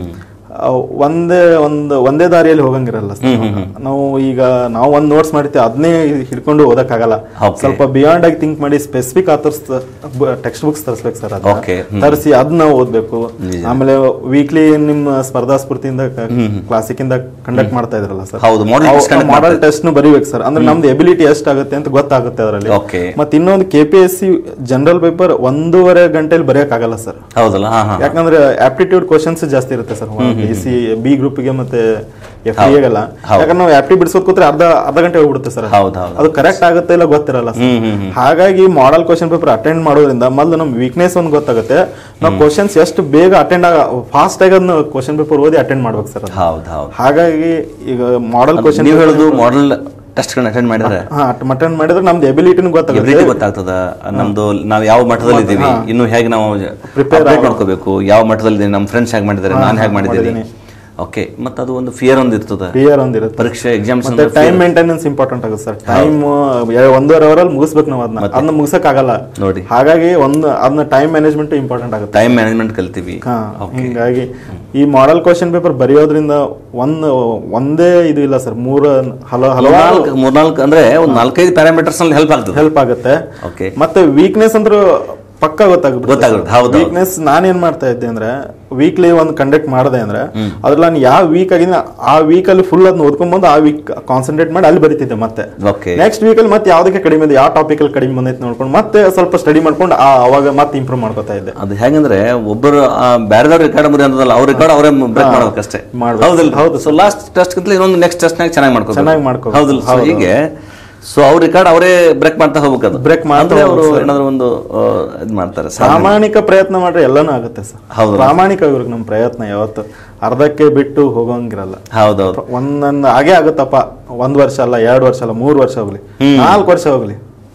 ಆ, ಒಂದೇ ಒಂದು ಒಂದೇ ದಾರಿಯಲ್ಲಿ ಹೋಗಂಗಿರಲ್ಲ sir. ನಾವು ಈಗ ನಾವು ಒಂದ್ ನೋಟ್ಸ್ ಮಾಡಿರ್ತೀವಿ ಅದನ್ನೇ ಹಿಡ್ಕೊಂಡು ಓದಕ್ಕಾಗಲ್ಲ Okay. ಸ್ವಲ್ಪ ಬಿಯಾಂಡ್ ಆಗಿ ಥಿಂಕ್ ಮಾಡಿ ಸ್ಪೆಸಿಫಿಕ್ ಆಥರ್ಸ್ ಟೆಕ್ಸ್ಟ್ ಬುಕ್ಸ್ ತರಿಸ್ಬೇಕು ಸರ್ Okay. ಹ್ಮ್. ತರಿಸಿ ಅದನ್ನ ಓದ್ಬೇಕು ಆಮೇಲೆ ವೀಕ್ಲಿ ನಿಮ್ಮ ಸ್ಪರ್ಧಾ ಸ್ಫೂರ್ತಿಯಿಂದ ಕ್ಲಾಸಿಕ್ ಇಂದ ಕಂಡಕ್ಟ್ ಮಾಡ್ತಾ ಇದ್ರಲ್ಲ ಸರ್ ಹೌದು, model test conduct model test ಬರೀಬೇಕು ಸರ್ ಅಂದ್ರೆ ನಮ್ದು ಎಬಿಲಿಟಿ ಎಷ್ಟಾಗುತ್ತೆ ಅಂತ ಗೊತ್ತಾಗುತ್ತೆ ಅದರಲ್ಲಿ Okay. ಮತ್ತೆ ಇನ್ನೊಂದು K P S C general paper ಒಂದೂವರೆ ಗಂಟೆಲಿ ಬರೆಯಕ್ಕಾಗಲ್ಲ ಸರ್ ಹೌದಲ್ಲ ಹಾ ಹಾ ಯಾಕಂದ್ರೆ ಆಪ್ಟಿಟ್ಯೂಡ್ ಕ್ವಶನ್ಸ್ ಜಾಸ್ತಿ ಇರುತ್ತೆ ಸರ್ ಎ ಸಿ ಬಿ ಗ್ರೂಪ್ಗೆ ಮತ್ತೆ ಎಫ್ ಡಿ ಎಗೆಲ್ಲ ಹೌದು. ಯಾಕಂದ್ರೆ ನಾವು ಆಪ್ಟಿ ಬಿಡಿಸೋದ್ ಕೂತ್ರೆ ಅರ್ಧ ಅರ್ಧ ಗಂಟೆ ಹೋಗ್ಬಿಡುತ್ತೆ ಸರ್ ಹೌದು, ಹೌದು. ಅದು ಕರೆಕ್ಟ್ ಆಗುತ್ತೆ ಇಲ್ಲ ಗೊತ್ತಿರಲ್ಲ ಸರ್ ಹ್ಮ್, ಹ್ಮ್, ಹ್ಮ್. ಹಾಗಾಗಿ ಮಾಡೆಲ್ ಕ್ವಶನ್ ಪೇಪರ್ ಅಟೆಂಡ್ ಮಾಡೋದ್ರಿಂದ ಮೊದಲು ನಮ್ ವೀಕ್ನೆಸ್ ಒಂದು ಗೊತ್ತಾಗುತ್ತೆ ನಾವು ಕ್ವಶನ್ಸ್ ಎಷ್ಟು ಬೇಗ ಅಟೆಂಡ್ ಆಗ ಫಾಸ್ಟ್ ಆಗಿ ಅದನ್ನ ಕ್ವಶನ್ ಪೇಪರ್ ಓದಿ ಅಟೆಂಡ್ ಮಾಡ್ಬೇಕು ಸರ್ ಹೌದು ಹೌದು ಹಾಗಾಗಿ ಈಗ ಮಾಡೆಲ್ ಕ್ವಶನ್ ನೀವು ಹೇಳುದು ಮಾಡೆಲ್ ಟೆಸ್ಟ್ ಅಟೆಂಡ್ ಮಾಡಿದ್ರೆ ಹಾ ಅಟೆಂಡ್ ಮಾಡಿದ್ರೆ ನಮ್ದು ಎಬಿಲಿಟಿನೂ ಗೊತ್ತಾಗುತ್ತೆ ಎವ್ರಿಥಿ ಗೊತ್ತಾಗ್ತದ ನಮ್ದು ನಾವು ಯಾವ ಮಟ್ಟದಲ್ಲಿ ಇದ್ದೀವಿ ಇನ್ನು ಹೇಗೆ ನಾವು ಅಪ್ಡೇಟ್ ಮಾಡ್ಕೋಬೇಕು ಯಾವ ಮಟ್ಟದಲ್ಲಿ ಇದ್ದೀವಿ ನಮ್ಮ ಫ್ರೆಂಡ್ಸ್ ಹೇಗೆ ಮಾಡಿದ್ದಾರೆ ನಾನು ಹೇಗೆ ಮಾಡಿದ್ದೀನಿ ಓಕೆ ಮತ್ತೆ ಅದು ಒಂದು ಫಿಯರ್ ಒಂದು ಇರ್ತದ ಕ್ಲಿಯರ್ ಒಂದಿರುತ್ತೆ ಪರೀಕ್ಷೆ ಎಕ್ಸಾಮ್ಸ್ ಮತ್ತೆ ಟೈಮ್ ಮೇಂಟೆನೆನ್ಸ್ ಇಂಪಾರ್ಟೆಂಟ್ ಆಗುತ್ತೆ ಸರ್ ಟೈಮ್ ಒಂದೂವರೆ ಅವರಲ್ಲಿ ಮುಗಿಸ್ಬೇಕು ನಾವು ಅದನ್ನ ಅದನ್ನ ಮುಗಿಸಕ್ ಆಗಲ್ಲ ನೋಡಿ. ಹಾಗಾಗಿ ಒಂದು ಅದನ್ನ ಟೈಮ್ ಮ್ಯಾನೇಜ್ಮೆಂಟ್ ಇಂಪಾರ್ಟೆಂಟ್ ಆಗುತ್ತೆ ಟೈಮ್ ಮ್ಯಾನೇಜ್ಮೆಂಟ್ ಕಲ್ತೀವಿ ಹಾ ಹಿಂಗಾಗಿ ಈ ಮಾಡೆಲ್ ಕ್ವಶನ್ ಪೇಪರ್ ಬರೆಯೋದ್ರಿಂದ ಒಂದ್ ಒಂದೇ ಇದು ಇಲ್ಲ ಸರ್ ಮೂರ ಹಲ ಹಲವಾರು ಮೂರ್ನಾಲ್ಕು ಮೂರ್ನಾಲ್ಕು ಅಂದ್ರೆ ಒಂದು ನಾಲ್ಕೈದು ಪ್ಯಾರಾಮೀಟರ್ಸ್ ನಲ್ಲಿ ಹೆಲ್ಪ್ ಆಗ್ತದೆ ಹೆಲ್ಪ್ ಆಗುತ್ತೆ ಓಕೆ ಮತ್ತೆ ವೀಕ್ನೆಸ್ ಅಂದ್ರೆ ಪಕ್ಕ ಗೊತ್ತಾಗುತ್ತೆ ಗೊತ್ತಾಗುತ್ತೆ, ಹೌದು, ಹೌದು. ವೀಕ್ನೆಸ್ ನಾನೇನ್ ಮಾಡ್ತಾ ಇದ್ದೆ ಅಂದ್ರೆ ವೀಕ್ಲಿ ಒಂದು ಕಂಡಕ್ಟ್ ಮಾಡಿದೆ ಅಂದ್ರೆ ಅದ್ರಲ್ಲಿ ನಾನು ಯಾವ ವೀಕ್ ಆಗಿನ ಆ ವೀಕ್ ಅಲ್ಲಿ ಫುಲ್ ಅದನ್ನ ಓದ್ಕೊಂಡ್ ಬಂದು ಆ ವೀಕ್ ಕಾನ್ಸಂಟ್ರೇಟ್ ಮಾಡಿ ಅಲ್ಲಿ ಬರಿತಿದ್ದೆ ಮತ್ತೆ ಓಕೆ ನೆಕ್ಸ್ಟ್ ವೀಕ್ ಅಲ್ಲಿ ಮತ್ತೆ ಯಾವ್ದಕ್ಕೆ ಕಡಿಮೆ ಇದೆ ಯಾವ ಟಾಪಿಕ್ ಅಲ್ಲಿ ಕಡಿಮೆ ಬಂದೈತೆ ನೋಡ್ಕೊಂಡು ಮತ್ತೆ ಸ್ವಲ್ಪ ಸ್ಟಡಿ ಮಾಡ್ಕೊಂಡು ಆ ಅವಾಗ ಮತ್ತೆ ಇಂಪ್ರೂವ್ ಮಾಡ್ಕೊತಾ ಇದ್ದೆ ಅದು ಹೆಂಗಂದ್ರೆ ಒಬ್ಬರು ಬೇರೆದವ್ರ ರೆಕಾರ್ಡ್ ಮುರಿ ಅಂತದಲ್ಲ ಅವ್ರ ರೆಕಾರ್ಡ್ ಅವರೇ ಬ್ರೇಕ್ ಮಾಡ್ಬೇಕಷ್ಟೇ ಮಾಡ್ಬೇಕು. ಹೌದಲ್ಲ ಹೌದು ಸೊ ಲಾಸ್ಟ್ ಟೆಸ್ಟ್ ಗಿಂತ ಇನ್ನೊಂದು ನೆಕ್ಸ್ಟ್ ಟೆಸ್ಟ್ ನಾಗ ಚೆನ್ನಾಗಿ ಮಾಡ್ಕೋ ಚೆನ್ನಾಗಿ ಮಾಡ್ಕೋಬೇಕು. ಹೌದಲ್ಲ ಸೊ ಹೀಗೆ ಸೊ ಅವ್ರ ರೆಕಾರ್ಡ್ ಅವರೇ ಬ್ರೇಕ್ ಮಾಡ್ತಾ ಹೋಗ್ಬೇಕು ಅದು Break ಮಾಡ್ತಾ ಅಂದ್ರೆ ಅವರು ಹೋಗ್ಬೇಕು, ಏನಾದ್ರು ಒಂದು ಆ, ಇದ್ ಮಾಡ್ತಾರೆ ಸಾಧನೆ. ಪ್ರಾಮಾಣಿಕ ಪ್ರಯತ್ನ ಮಾಡ್ರೆ ಎಲ್ಲಾನು ಆಗುತ್ತೆ ಸರ್ ಹೌದು. ಪ್ರಾಮಾಣಿಕ ಇವ್ರಿಗೆ ನಮ್ಮ ಪ್ರಯತ್ನ ಯಾವತ್ತು ಅರ್ಧಕ್ಕೆ ಬಿಟ್ಟು ಹೋಗೋಂಗಿರಲ್ಲ ಹೌದೌದು ಒಂದೊಂದು ಹಾಗೆ ಆಗುತ್ತಪ್ಪ ಒಂದ್ ವರ್ಷ ಅಲ್ಲ ಎರಡು ವರ್ಷ ಅಲ್ಲ ಮೂರು ವರ್ಷ ಹೋಗ್ಲಿ ನಾಲ್ಕು ವರ್ಷ ಹೋಗ್ಲಿ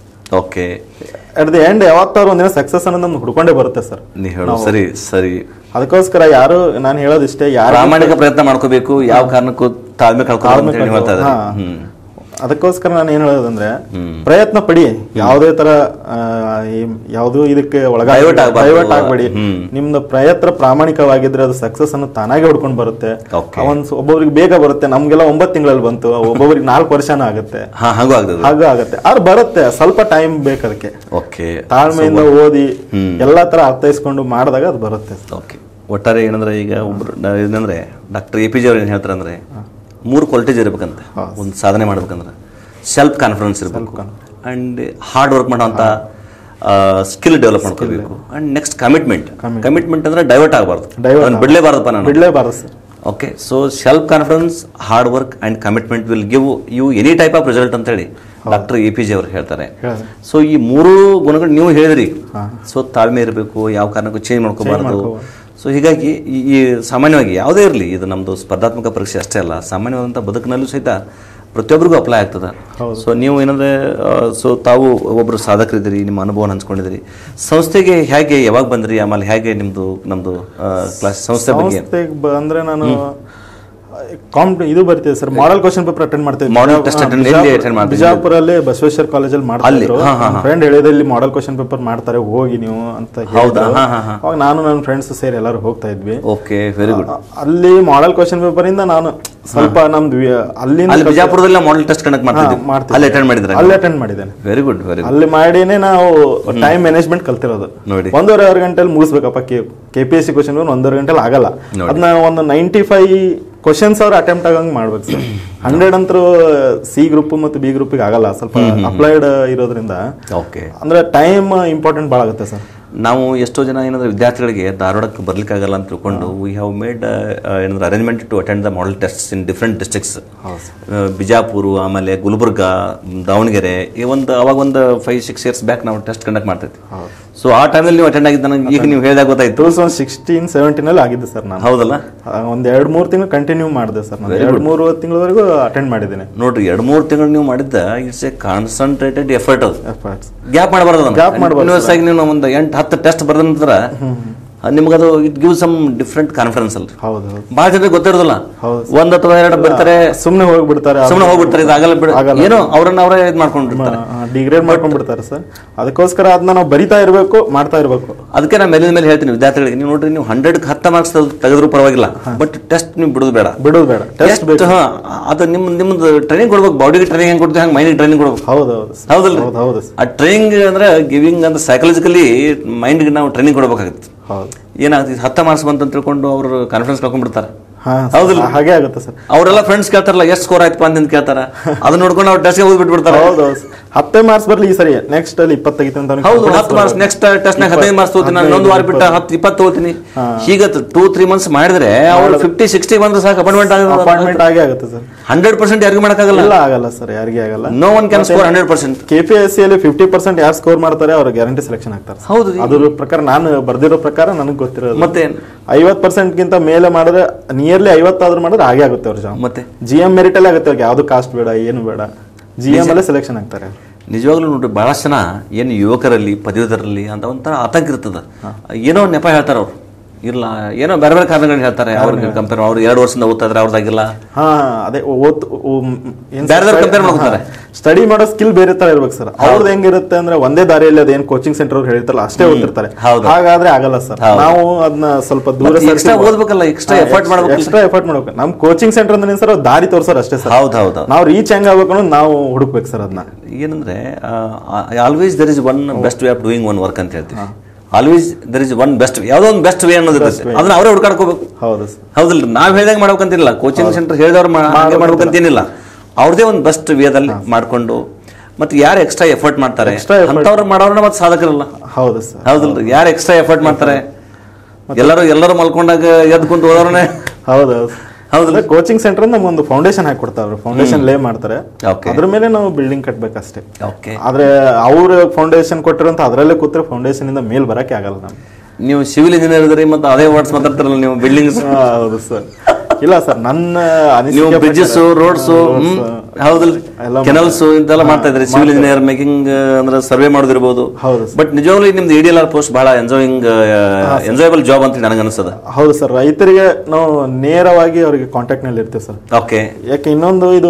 ಓಕೆ ಅಟ್ ದಿ ಎಂಡ್ ಯಾವತ್ತಾರು ಒಂದಿನ ಸಕ್ಸಸ್ ಅನ್ನೋದು ನಮ್ಗೆ ಹುಡ್ಕೊಂಡೇ ಬರುತ್ತೆ ಸರ್ ನೀ ಹೇಳು ಸರಿ ಸರಿ ಅದಕ್ಕೋಸ್ಕರ ಯಾರು ನಾನು ಹೇಳೋದಿಷ್ಟೇ ಯಾರು ಪ್ರಾಮಾಣಿಕ ಪ್ರಯತ್ನ ಮಾಡ್ಕೋಬೇಕು ಯಾವ ಕಾರಣಕ್ಕೂ ತಾಳ್ಮೆ ಕಳ್ಕೊಬಾರ್ದು ಅಂತ ಹೇಳಿ ಹೇಳ್ತಾ ಇದ್ದಾರೆ ಹಾ. ಹ್ಮ್ ಅದಕ್ಕೋಸ್ಕರ ನಾನು ಏನ್ ಹೇಳೋದಂದ್ರೆ ಹ್ಮ್. ಪ್ರಯತ್ನ ಪಡಿ ಯಾವುದೇ ತರ ಆ, ಈ- ಯಾವ್ದು ಇದಕ್ಕೆ ಒಳಗ Divert ಆಗ್ಬಾರ್ದು. ಡೈವರ್ಟ್ ಆಗ್ಬೇಡಿ ಹ್ಮ್. ನಿಮ್ದು ಪ್ರಯತ್ನ ಪ್ರಾಮಾಣಿಕವಾಗಿದ್ರೆ ಅದು ಸಕ್ಸಸ್ ಅನ್ನು ತಾನಾಗೆ ಹುಡ್ಕೊಂಡು ಬರುತ್ತೆ Okay. ಒಂದ್ ಒಬ್ಬೊಬ್ರಿಗೆ ಬೇಗ ಬರುತ್ತೆ ನಮ್ಗೆಲ್ಲ ಒಂಬತ್ತು ತಿಂಗಳಲ್ಲಿ ಬಂತು ಒಬ್ಬೊಬ್ರಿಗೆ ನಾಲ್ಕು ವರ್ಷನ ಆಗುತ್ತೆ ಹಾ ಹಂಗೂ ಆಗ್ತದೆ ಹಾಗೂ ಆಗುತ್ತೆ ಆದ್ರೆ ಬರುತ್ತೆ ಸ್ವಲ್ಪ ಟೈಮ್ ಬೇಕು ಅದಕ್ಕೆ ಓಕೆ ತಾಳ್ಮೆಯಿಂದ ಓದಿ ಹ್ಮ್. ಎಲ್ಲಾ ತರ ಅರ್ಥೈಸ್ಕೊಂಡು ಮಾಡಿದಾಗ ಅದು ಬರುತ್ತೆ ಓಕೆ ಒಟ್ಟಾರೆ ಏನಂದ್ರೆ ಈಗ ಒಬ್ರು ನ- ಏನಂದ್ರೆ ಡಾಕ್ಟರ್ ಎ ಪಿ ಜಿ ಅವ್ರು ಏನು ಹೇಳ್ತಾರೆ ಅಂದ್ರೆ ಮೂರು ಕ್ವಾಲಿಟೀಸ್ ಇರ್ಬೇಕಂತೆ ಒಂದು ಸಾಧನೆ ಮಾಡ್ಬೇಕಂದ್ರೆ ಸೆಲ್ಫ್ ಕಾನ್ಫಿಡೆನ್ಸ್ ಇರಬೇಕು ಅಂಡ್ ಹಾರ್ಡ್ ವರ್ಕ್ ಮಾಡೋಂಥ ಸ್ಕಿಲ್ ಡೆವಲಪ್ ಮಾಡ್ಕೋಬೇಕು ಅಂಡ್ ನೆಕ್ಸ್ಟ್ ಕಮಿಟ್ಮೆಂಟ್ ಕಮಿಟ್ಮೆಂಟ್ ಅಂದ್ರೆ ಡೈವರ್ಟ್ ಆಗಬಾರ್ದು Divert ಅದನ್ನ ಬಿಡಲೇಬಾರ್ದಪ್ಪ ನಾನು ಬಿಡ್ಲೇಬಾರದು sir okay so self confidence hard work and commitment will give you any type of result ಅಂತ ಹೇಳಿ ಡಾಕ್ಟರ್ ಎ ಪಿ ಜಿ ಅವರು ಹೇಳ್ತಾರೆ ಹೇಳ್ತಾರೆ. ಸೊ ಈ ಮೂರು ಗುಣಗಳು ನೀವು ಹೇಳಿದ್ರಿ ಸೊ ತಾಳ್ಮೆ ಇರಬೇಕು ಯಾವ ಕಾರಣಕ್ಕೂ ಚೇಂಜ್ ಮಾಡ್ಕೋಬಾರ್ದು ಸೊ ಹೀಗಾಗಿ ಈ ಈ ಸಾಮಾನ್ಯವಾಗಿ ಯಾವುದೇ ಇರಲಿ ಇದು ನಮ್ಮದು ಸ್ಪರ್ಧಾತ್ಮಕ ಪರೀಕ್ಷೆ ಅಷ್ಟೇ ಅಲ್ಲ ಸಾಮಾನ್ಯವಾದಂಥ ಬದುಕಿನಲ್ಲೂ ಸಹಿತ ಪ್ರತಿಯೊಬ್ಬರಿಗೂ ಅಪ್ಲೈ ಆಗ್ತದೆ ಸೊ ನೀವು ಏನಂದ್ರೆ ಸೊ ತಾವು ಒಬ್ಬರು ಸಾಧಕರಿದ್ದೀರಿ ನಿಮ್ಮ ಅನುಭವ ಹಂಚ್ಕೊಂಡಿದ್ದೀರಿ ಸಂಸ್ಥೆಗೆ ಹೇಗೆ ಯಾವಾಗ ಬಂದ್ರಿ ಆಮೇಲೆ ಹೇಗೆ ನಿಮ್ಮದು ನಮ್ಮದು ಕ್ಲಾಸ್ ಸಂಸ್ಥೆ ಬಗ್ಗೆ ಸಂಸ್ಥೆಗೆ ಬಂದ್ರೆ ನಾನು ಕಾಂಪ್ ಇದು ಬರ್ತಿದೆ sir model question paper attend ಮಾಡ್ತಿದ್ದೆ Model test attend- ಎಲ್ಲಿ attend ಮಾಡ್ತಿದ್ರಿ? ಬಿಜಾಪುರಲ್ಲಿ ಬಸವೇಶ್ವರ ಕಾಲೇಜಲ್ಲಿ ಮಾಡ್ತಾ ಅಲ್ಲಿ? ಇದ್ರು ಹಾ, ಹಾ, ಹಾ. ಫ್ರೆಂಡ್ ಹೇಳಿದ ಇಲ್ಲಿ ಮಾಡೆಲ್ ಕ್ವಶನ್ ಪೇಪರ್ ಮಾಡ್ತಾರೆ ಹೋಗಿ ನೀವು ಅಂತ ಹೌದಾ? ಹೇಳಿದ್ರು ಹಾ, ಹಾ, ಹಾ. ಅವಾಗ ನಾನು ನನ್ನ ಫ್ರೆಂಡ್ಸ್ ಸೇರಿ ಎಲ್ಲರೂ ಹೋಗ್ತಾ ಇದ್ವಿ ಓಕೆ ವೆರಿ ಗುಡ್ ಅ- ಅಲ್ಲಿ ಮಾಡೆಲ್ ಕ್ವಶನ್ ಪೇಪರ್ ಇಂದ ನಾನು ಸ್ವಲ್ಪ ನಮ್ದು ವಿ- ಅಲ್ಲಿಂದ ಅಲ್ಲಿ ಬಿಜಾಪುರದಲ್ಲಿ ಮಾಡೆಲ್ ಟೆಸ್ಟ್ ಕಂಡಕ್ಟ್ ಮಾಡ್ತಿದ್ವಿ ಹಾ, ಮಾಡ್ತಿದ್ವಿ. ಅಲ್ಲಿ ಅಟೆಂಡ್ ಮಾಡಿದ್ರೆ ಅಲ್ಲಿ ಅಟೆಂಡ್ ಮಾಡಿದ್ದೇನೆ ವೆರಿ ಗುಡ್ ವೆರಿ ಗುಡ್ ಅಲ್ಲಿ ಮಾಡಿನೇ ನಾವು ಟೈಮ್ ಮ್ಯಾನೇಜ್ಮೆಂಟ್ ಕಲ್ತಿರೋದು ನೋಡಿ. ಒಂದೂವರೆ ಆರು ಗಂಟೆಲಿ ಮುಗಿಸ್ಬೇಕಪ್ಪ K K P S C question ಒಂದೂವರೆ ಗಂಟೆಲಿ ಆಗಲ್ಲ ನೋಡಿ. ಅದನ್ನ ಒಂದು ನೈಂಟಿ ಫೈವ್ ಕ್ವಶನ್ಸ್ ಅವ್ರು ಅಟೆಂಪ್ಟ್ ಆಗಂಗ್ ಮಾಡ್ಬೇಕು ಸರ್ ಹಂಡ್ರೆಡ್ ಅಂತರೂ ಸಿ ಗ್ರೂಪ್ ಮತ್ತು ಬಿ ಗ್ರೂಪಿಗೆ ಆಗಲ್ಲ ಸ್ವಲ್ಪ ಅಪ್ಲೈಡ್ ಇರೋದ್ರಿಂದ ಓಕೆ ಅಂದ್ರೆ ಟೈಮ್ ಇಂಪಾರ್ಟೆಂಟ್ ಭಾಳ ಆಗುತ್ತೆ ಸರ್ ನಾವು ಎಷ್ಟೋ ಜನ ಏನಂದ್ರೆ ವಿದ್ಯಾರ್ಥಿಗಳಿಗೆ ಧಾರವಾಡಕ್ಕೆ ಬರ್ಲಿಕ್ಕಾಗಲ್ಲ ಅಂತ ತಿಳ್ಕೊಂಡು ವಿ ಹ್ಯಾವ್ ಮೇಡ್ ಏನಂದ್ರೆ arrangement to attend the model tests in different districts Bijapur ಆಮೇಲೆ ಗುಲ್ಬರ್ಗ ದಾವಣಗೆರೆ ಈ ಒಂದು ಅವಾಗ ಒಂದು ಫೈವ್ ಸಿಕ್ಸ್ ಇಯರ್ಸ್ ಬ್ಯಾಕ್ ನಾವು ಟೆಸ್ಟ್ ಕಂಡಕ್ಟ್ ಮಾಡ್ತಿದ್ವಿ ಸೊ ಆ ಟೈಮಲ್ಲಿ ನೀವು ಅಟೆಂಡ್ ಆಗಿದ್ದ ನನಗೆ ಈಗ ನೀವು ಹೇಳಿದಾಗ ಗೊತ್ತಾಯ್ತು ಟೂ ತೌಸಂಡ್ ಸಿಕ್ಸ್ಟೀನ್ ಸೆವೆಂಟೀನಲ್ಲಿ ಆಗಿದ್ದು ಸರ್ ನಾನು ಹೌದಲ್ಲ ಆ, ಒಂದ್ ಎರಡು ಮೂರು ತಿಂಗಳು ಕಂಟಿನ್ಯೂ ಮಾಡಿದೆ ಸರ್ ನಾನು ಎರಡು ಮೂರು ತಿಂಗಳವರೆಗೂ ಅಟೆಂಡ್ ಮಾಡಿದ್ದೇನೆ ನೋಡ್ರಿ ಎರಡು ಮೂರು ತಿಂಗಳು ನೀವು ಮಾಡಿದ್ದ ಇಟ್ಸ್ ಎ ಕಾನ್ಸಂಟ್ರೇಟೆಡ್ ಎಫರ್ಟ್ ಅದು ಎಫರ್ಟ್ಸ್ ಗ್ಯಾಪ್ ಮಾಡಬಾರ್ದು Gap ಮಾಡ್ಬಾರ್ದು ಕಂಟಿನ್ಯೂಸ್ ಆಗಿ ನೀವು ಒಂದು ಎಂಟು ಹತ್ತು ಟೆಸ್ಟ್ ಬರೆದ ನಂತರ ನಿಮಗದು it give some different confidence ಅಲ್ರಿ ಹೌದು ಹೌದು ಭಾಳ ಜನರಿಗೆ ಗೊತ್ತಿರೋದಿಲ್ಲ ಹೌದು ಒಂದ್ ಅಥವಾ ಎರಡು ಬರ್ತಾರೆ ಸುಮ್ಮನೆ ಹೋಗ್ಬಿಡ್ತಾರೆ ಸುಮ್ಮನೆ ಹೋಗ್ಬಿಡ್ತಾರೆ ಇದು ಆಗಲ್ಲ ಬಿಡ ಆಗಲ್ಲ. ಏನೋ ಅವ್ರನ್ನ ಅವರೇ ಇದು ಮಾಡ್ಕೊಂಡಿರ್ತಾರೆ ಡಿಗ್ರೇಡ್ ಮಾಡ್ಕೊಂಡ್ಬಿಡ್ತಾರೆ ಸರ್ ಅದಕ್ಕೋಸ್ಕರ ಅದನ್ನ ನಾವು ಬರಿತಾ ಇರಬೇಕು ಮಾಡ್ತಾ ಇರಬೇಕು ಅದಕ್ಕೆ ನಾನು ಮೇಲಿನ ಮೇಲೆ ಹೇಳ್ತೀನಿ ವಿದ್ಯಾರ್ಥಿಗಳಿಗೆ ನೀವು ನೋಡ್ರಿ ನೀವು ಹಂಡ್ರೆಡ್ ಹತ್ತ ಮಾರ್ಕ್ಸ್ ತೆಗೆದ್ರು ಪರವಾಗಿಲ್ಲ ಬಟ್ ಟೆಸ್ಟ್ ನೀವು ಬಿಡೋದು ಬೇಡ ಬಿಡೋದು ಬೇಡ ಟೆಸ್ಟ್ ಎಷ್ಟು ಹಾ ಅದು ನಿಮ್ಮ ನಿಮ್ದು ಟ್ರೈನಿಂಗ್ ಕೊಡ್ಬೇಕು ಬಾಡಿಗೆ ಟ್ರೈನಿಂಗ್ ಹೆಂಗ್ ಕೊಡ್ತೀವಿ ಹಂಗೆ ಮೈಂಡಿಗೆ ಟ್ರೈನಿಂಗ್ ಕೊಡ್ಬೇಕು ಹೌದು ಹೌದು sir. ಹೌದಲ್ರಿ ಹೌದು ಹೌದು sir. ಆ ಟ್ರೈನಿಂಗ್ ಅಂದ್ರೆ ಗಿವಿಂಗ್ ಅಂದ್ರೆ ಸೈಕಲಾಜಿಕಲಿ ಮೈಂಡ್ಗೆ ನಾವು ಟ್ರೈನಿಂಗ್ ಕೊಡ್ಬೇಕಾಗುತ್ತೆ ಹೌದು ಏನಾಗ್ತದೆ ಹತ್ತ ಮಾರ್ಕ್ಸ್ ಬಂತ ಅಂತ ತಿಳ್ಕೊಂಡು ಅವರು ಕಾನ್ಫಿಡೆನ್ಸ್ ಕಳ್ಕೊಂಡ್ಬಿಡ್ತಾರೆ ಹಾ ಹೌದಲ್ಲ? ಹಾಗೆ ಆಗುತ್ತೆ ಸರ್ ಅವರೆಲ್ಲ ಫ್ರೆಂಡ್ಸ್ ಕೇಳ್ತಾರಲ್ಲ ಎಷ್ಟು ಸ್ಕೋರ್ ಆಯ್ತಪ್ಪ ಅಂತ ಕೇಳ್ತಾರ ಅದನ್ನ ನೋಡ್ಕೊಂಡು ಅವ್ರು ಟೆಸ್ಟ್ಗೆ ಹೋಗಿ ಬಿಟ್ಬಿಡ್ತಾರೆ ಹೌದು ಹೌದು sir. ಹತ್ತೇ ಮಾರ್ಕ್ಸ್ ಬರ್ಲಿ ಈ ಸರಿ ನೆಕ್ಸ್ಟ್ ಅಲ್ಲಿ ಇಪ್ಪತ್ತು ತೆಗಿತೀನಿ ಅಂತ ಅವ್ನಿಗೆ ಹೌದು confidence ಹತ್ತು ಮಾರ್ಕ್ಸ್ ಬರುತ್ತೆ. ನೆಕ್ಸ್ಟ್ ಟೆಸ್ಟ್ನಾಗ ಹದಿನೈದು ಮಾರ್ಕ್ಸ್ ತಗೋತೀನಿ ನಾನು ಇನ್ನೊಂದು ವಾರ ಬಿಟ್ಟು ಹತ್ತು ಇಪ್ಪತ್ತು ತಗೋತೀನಿ ಹಾ. ಹೀಗೆ ಟೂ ತ್ರೀ ಮಂತ್ಸ್ ಮಾಡಿದ್ರೆ ಅವ್ರು ಫಿಫ್ಟಿ ಸಿಕ್ಸ್ಟಿ ಬಂದ್ರೆ ಸಾಕು ಅಪಾಯಿಂಟ್ಮೆಂಟ್ ಅಪಾಯಿಂಟ್ಮೆಂಟ್ ಆಗೇ ಆಗುತ್ತೆ ಸರ್ ಹಂಡ್ರೆಡ್ ಪರ್ಸೆಂಟ್ ಯಾರಿಗೂ ಮಾಡೋಕ್ಕಾಗಲ್ಲ ಇಲ್ಲ ಆಗಲ್ಲ ಸರ್ ಯಾರಿಗೆ ಆಗಲ್ಲ no one can score hundred percent K P S C ಅಲ್ಲಿ ಫಿಫ್ಟಿ ಪರ್ಸೆಂಟ್ ಯಾರು ಸ್ಕೋರ್ ಮಾಡ್ತಾರೆ ಅವ್ರ ಗ್ಯಾರಂಟಿ ಸೆಲೆಕ್ಷನ್ ಆಗ್ತಾರೆ sir. ಹೌದು ರೀ. ಅದ್ರ ಪ್ರಕಾರ ನಾನು ಬರ್ದಿರೋ ಪ್ರಕಾರ ನನಗೆ ಗೊತ್ತಿರೋದು ಮತ್ತೆ ಐವತ್ ಪರ್ಸೆಂಟ್ ಗಿಂತ ಮೇಲೆ ಮಾಡಿದ್ರೆ ನಿಯರ್ಲಿ ಐವತ್ತಾದ್ರೂ ಮಾಡಿದ್ರೆ ಹಾಗೆ ಆಗುತ್ತೆ ಅವ್ರ ಜಾಬ್ ಮತ್ತೆ ಜಿ ಎಂ ಮೆರಿಟ್ ಅಲ್ಲಿ ಆಗುತ್ತೆ ಅವ್ರಿಗೆ ಯಾವ್ದು ಕಾಸ್ಟ್ ಬೇಡ ಏನು ಬೇಡ ಜಿ ಎಂ ಅಲ್ಲೇ ಸೆಲೆಕ್ಷನ್ ಆಗ್ತಾರೆ ನಿಜವಾಗ್ಲೂ ನೋಡ್ರಿ ಬಹಳಷ್ಟು ಜನ ಏನು ಯುವಕರಲ್ಲಿ ಪದವೀಧರಲ್ಲಿ ಅಂತ ಒಂಥರ ಆತಂಕ ಇರ್ತದ ಏನೋ ನೆಪ ಹೇಳ್ತಾರ ಅವ್ರು ಇಲ್ಲ ಏನೋ ಬೇರೆ ಬೇರೆ ಕಾರಣಗಳನ್ನ ಹೇಳ್ತಾರೆ ಅವ್ರಿಗೆ ಕಂಪೇರ್ ಅವ್ರು ಎರಡು ವರ್ಷದಿಂದ ಓದ್ತಾ ಇದ್ರೆ ಅವ್ರದ್ದಾಗಿಲ್ಲ ಹಾ ಅದೇ ಓದ್ ಬೇರೆದವ್ರು compare ಮಾಡ್ಕೊತಾರೆ. ಸ್ಟಡಿ ಮಾಡೋ ಸ್ಕಿಲ್ ಬೇರೆ ತರ ಇರ್ಬೇಕು ಸರ್ ಅವ್ರದ್ದು ಹೆಂಗಿರುತ್ತೆ ಅಂದ್ರೆ ಒಂದೇ ದಾರಿಯಲ್ಲಿ ಅದೇನ್ ಕೋಚಿಂಗ್ ಸೆಂಟರ್ ಅವ್ರು ಹೇಳ್ತಾರಲ್ಲ ಅಷ್ಟೇ ಓದ್ತಿರ್ತಾರೆ ಹೌದು. ಹಾಗಾದ್ರೆ ಆಗಲ್ಲ ಸರ್ ಹೌದು. ನಾವು ಅದನ್ನ ಸ್ವಲ್ಪ ದೂರ ಮತ್ತೆ extra ಓದ್ಬೇಕಲ್ಲ, extra effort ಮಾಡ್ಬೇಕಲ್ಲ. ಎಕ್ಸ್ಟ್ರಾ ಎಫರ್ಟ್ ಮಾಡ್ಬೇಕು ನಮ್ ಕೋಚಿಂಗ್ ಸೆಂಟರ್ ಅಂದ್ರೆ ಸರ್ ದಾರಿ ತೋರ್ಸೋರು ಅಷ್ಟೇ ಸರ್ ಹೌದು ಹೌದು ಹೌದು. ನಾವು ರೀಚ್ ಹೆಂಗ್ ಆಗ್ಬೇಕು ಅನ್ನೋದು ನಾವು ಹುಡುಕ್ಬೇಕು ಸರ್ ಅದನ್ನ ಏನಂದ್ರೆ always there is one best way of doing one work ಅಂತ ಹೇಳ್ತೀವಿ always there is one best ಯಾವುದೋ ಒಂದು ಬೆಸ್ಟ್ ವೇ ಅನ್ನೋದು ಇರುತ್ತೆ ಅದನ್ನ ಅವರೇ ಹುಡ್ಕಾಡ್ಕೋಬೇಕು ಹೌದು ಸರ್ ಹೌದಿಲ್ಲ ನಾವ್ ಹೇಳ್ದಂಗೆ ಮಾಡ್ಬೇಕಂತಿಲ್ಲ ಕೋಚಿಂಗ್ ಸೆಂಟರ್ ಹೇಳಿದವ್ರು ಹಾಗೆ ಮಾಡ್ಬೇಕಂತೇನಿಲ್ಲ ಅವ್ರದೇ ಒಂದು ಬೆಸ್ಟ್ ವೇದಲ್ಲಿ ಮಾಡ್ಕೊಂಡು ಮತ್ತೆ ಯಾರು ಎಕ್ಸ್ಟ್ರಾ ಎಫರ್ಟ್ ಮಾಡ್ತಾರೆ Extra effort. ಅಂತವ್ರು ಮಾಡೋರ್ನ ಮತ್ತೆ ಸಾಧಕರಲ್ಲ ಹೌದು ಸರ್ ಹೌದಿಲ್ರಿ ಯಾರು ಎಕ್ಸ್ಟ್ರಾ ಎಫರ್ಟ್ ಮಾಡ್ತಾರೆ ಎಲ್ಲರೂ ಎಲ್ಲರೂ ಮಲ್ಕೊಂಡಾಗ ಎದ್ದು ಕುಂತು ಹೋದವ್ರನ್ನೇ ಹೌದು ಹೌದಲ್ಲ? ಕೋಚಿಂಗ್ ಸೆಂಟರ್ ನಮ್ಗೊಂದು ಫೌಂಡೇಶನ್ ಹಾಕಿ ಕೊಡ್ತಾರೆ ಫೌಂಡೇಶನ್ ಲೇ ಮಾಡ್ತಾರೆ Okay. ಅದ್ರ ಮೇಲೆ ನಾವು ಬಿಲ್ಡಿಂಗ್ ಕಟ್ಬೇಕಷ್ಟೇ ಓಕೆ ಆದ್ರೆ ಅವ್ರ ಫೌಂಡೇಶನ್ ಕೊಟ್ಟಿರೋಂತ ಅದರಲ್ಲೇ ಕೂತ್ರೆ ಫೌಂಡೇಶನ್ ಇಂದ ಮೇಲ್ ಬರಕ್ಕೆ ಆಗಲ್ಲ ನಮ್ಗೆ ನೀವು ಸಿವಿಲ್ ಇಂಜಿನಿಯರ್ ಇದ್ರಿ ಮತ್ತೆ ಅದೇ ವರ್ಡ್ಸ್ ಮಾತಾಡ್ತಾರಲ್ಲ ನೀವು ಬಿಲ್ಡಿಂಗ್ಸ್ ಆ, ಹೌದು ಸರ್ ಇಲ್ಲ ಸರ್ ನನ್ನ ನೀವು ಅನಿಸಿಕೆ ಬ್ರಿಡ್ಜಸ್ ಪ್ರಕಾರ- ರೋಡ್ಸ್ roads, ಹೌದಲ್ರಿ ಎಲ್ಲ ಕೆನಲ್ಸ್ ಇಂತೆಲ್ಲ ಮಾಡ್ತಾ ಇದ್ರಿ ಸಿವಿಲ್ ಇಂಜಿನಿಯರ್ ಮೇಕಿಂಗ್ ಅಂದ್ರೆ ಸರ್ವೆ ಮಾಡೋದಿರ್ಬೋದು ಹೌದು ಸರ್ ಬಟ್ ನಿಜವಾಗ್ಲೂ ನಿಮ್ದು ಇಡಿಎಲ್ ಆರ್ ಪೋಸ್ಟ್ ಬಹಳ ಎಂಜಾಯಿಂಗ್ ಎಂಜಾಯಬಲ್ ಜಾಬ್ ಅಂತ ನನಗೆ ಅನಿಸ್ತದ ಹೌದು ಸರ್ ರೈತರಿಗೆ ನಾವು ನೇರವಾಗಿ ಅವರಿಗೆ ಕಾಂಟ್ಯಾಕ್ಟ್ ನಲ್ಲಿ ಇರ್ತೀವಿ ಸರ್ ಓಕೆ ಯಾಕೆ ಇನ್ನೊಂದು ಇದು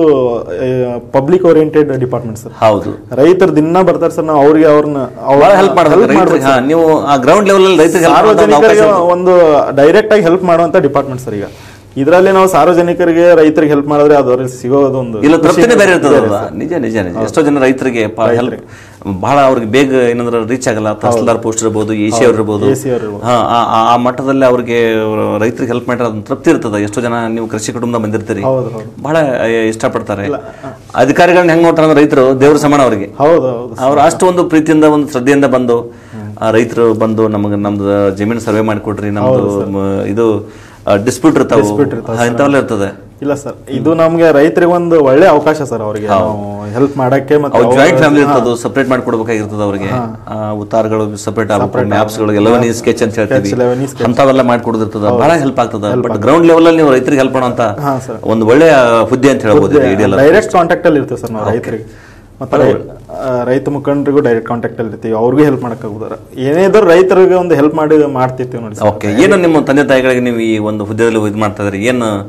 ಪಬ್ಲಿಕ್ ಓರಿಯೆಂಟೆಡ್ ಡಿಪಾರ್ಟ್ಮೆಂಟ್ ಸರ್ ಹೌದು ರೈತರು ದಿನ ಬರ್ತಾರೆ ಸರ್ ನಾವು ಅವ್ರಿಗೆ ಅವ್ರನ್ನ ಬಹಳ ಹೆಲ್ಪ್ ಮಾಡ್ಬೇಕು ರೈತರಿಗೆ ಹಾ ನೀವು ಆ ಗ್ರೌಂಡ್ ಲೆವೆಲ್ ಅಲ್ಲಿ ರೈತರಿಗೆ help ಮಾಡುವಂತ ಒಂದು ಅವಕಾಶ ಸಾರ್ವಜನಿಕರಿಗೆ ಒಂದು ಡೈರೆಕ್ಟ್ ಆಗಿ ಹೆಲ್ಪ್ ಮಾಡುವಂತ ಡಿಪಾರ್ಟ್ಮೆಂಟ್ ಸರ್ ಈಗ ಇದರಲ್ಲಿ ನಾವು ಸಾರ್ವಜನಿಕರಿಗೆ ರೈತರಿಗೆ ಹೆಲ್ಪ್ ಮಾಡಿದ್ರೆ ಅದು ಅವ್ರಿಗೆ ಸಿಗೋದು ಒಂದು ಇಲ್ಲ ತೃಪ್ತಿನೇ ಖುಷಿ ಬೇರೆ ಇರ್ತದಲ್ಲ ಸರ್. ನಿಜ ನಿಜ ನಿಜ ಎಷ್ಟೋ ಜನ ರೈತರಿಗೆ ಹೆಲ್ಪ್ ಬಹಳ ಅವ್ರಿಗೆ ಬೇಗ ಏನಂದ್ರೆ ರೀಚ್ ಆಗಲ್ಲ ತಹಸೀಲ್ದಾರ್ ಪೋಸ್ಟ್ ಇರ್ಬೋದು ಎ ಸಿ ಅವ್ರು ಇರ್ಬೋದು AC ಅವ್ರು ಇರ್ಬೋದು. ಹಾ ಆ- ಆ- ಆ ಮಟ್ಟದಲ್ಲಿ ಅವ್ರಿಗೆ ರೈತರಿಗೆ ಹೆಲ್ಪ್ ಮಾಡಿದ್ರೆ ಅದನ್ನ ತೃಪ್ತಿ ಇರ್ತದ ಎಷ್ಟೋ ಜನ ನೀವು ಕೃಷಿ ಕುಟುಂಬ ಬಂದಿರ್ತೀರಿ ಹೌದು ಹೌದು ಬಹಳ ಇಷ್ಟಪಡ್ತಾರೆ ಅಧಿಕಾರಿಗಳನ್ನ ಹೆಂಗ್ ನೋಡ್ತಾರೆ ಅಂದ್ರೆ ರೈತರು ದೇವ್ರ ಸಮಾನ ಅವರಿಗೆ ಹೌದು ಹೌದು ಅವ್ರು ಅಷ್ಟು ಒಂದು ಪ್ರೀತಿಯಿಂದ ಒಂದು ಶ್ರದ್ಧೆಯಿಂದ ಬಂದು ಆ ರೈತರು ಬಂದು ನಮಗೆ ನಮ್ದು ಜಮೀನು ಸರ್ವೆ ಮಾಡಿಕೊಡ್ರಿ ನಮ್ದು ಮ- ಇದು ಡಿಸ್ಪ್ಯೂಟ್ ಇರ್ತಾವ ಇಂಥವೆಲ್ಲ ಇರ್ತದೆ ಇಲ್ಲ ಸರ್ ಇದು ನಮ್ಗೆ ರೈತರಿಗೆ ಒಂದು ಒಳ್ಳೆ ಅವಕಾಶ ಸರ್ ಅವರಿಗೆ ನಾವು ಹೆಲ್ಪ್ ಮಾಡಕ್ಕೆ ಮತ್ತೆ ಅವ್ರ ಅವ್ರ- ಜಾಯಿಂಟ್ ಫ್ಯಾಮಿಲಿ ಇರ್ತದೆ ಸಪರೇಟ್ ಮಾಡ್ಕೊಡ್ಬೇಕಾಗಿರ್ತದೆ ಅವ್ರಿಗೆ ಆ, ಉತ್ತಾರಗಳು ಸಪರೇಟ್ ಆಗ್ಬೇಕು ಮ್ಯಾಪ್ಸ್ಗಳು ಎಲ್ಲವನ್ನೂ ಸ್ಕೆಚ್ ಅಂತ ಹೇಳ್ತೀವಿ ಎಲ್ಲವನ್ನೂ ಅಂಥವೆಲ್ಲ ಮಾಡ್ಕೊಡೋದಿರ್ತದ ಬಹಳ ಹೆಲ್ಪ್ ಆಗ್ತದ ಬಟ್ ಗ್ರೌಂಡ್ ಲೆವೆಲ್ ಅಲ್ಲಿ ನೀವು ರೈತರಿಗೆ ಹೆಲ್ಪ್ ಮಾಡೋಂತ ಹಾ ಸರ್ ಒಂದು ಒಳ್ಳೆಯ ಹುದ್ದೆ ಅಂತ ಹೇಳ್ಬೋದು ಇಡಿಯಲ್ಲ ಡೈರೆಕ್ಟ್ ಕಾಂಟ್ಯಾಕ್ಟ್ ಅಲ್ಲಿ ಇರ್ತೀವಿ ಸರ್ ನಾವು ರೈತರಿಗೆ ಮತ್ತೆ ರೈ- ಆ, ರೈತ ಮುಖಂಡರಿಗೂ ಡೈರೆಕ್ಟ್ ಕಾಂಟ್ಯಾಕ್ಟ್ ಅಲ್ಲಿ ಇರ್ತೀವಿ ಅವ್ರಿಗೂ ಹೆಲ್ಪ್ ಮಾಡಕ್ ಆಗುದಾರ ಏನೇ ಇದ್ರು ರೈತರಿಗೆ ಒಂದು ಹೆಲ್ಪ್ ಮಾಡಿ ಮಾಡ್ತಿರ್ತೀವಿ ನೋಡಿ ಸರ್ ಓಕೆ ಏನು ನಿಮ್ಮ ತಂದೆ ತಾಯಿಗಳಿಗೆ ನೀವು ಈ ಒಂದು ಹುದ್ದೆಯಲ್ಲಿ ಇದು ಮಾಡ್ತಾ ಇದ್ರಿ ಏನು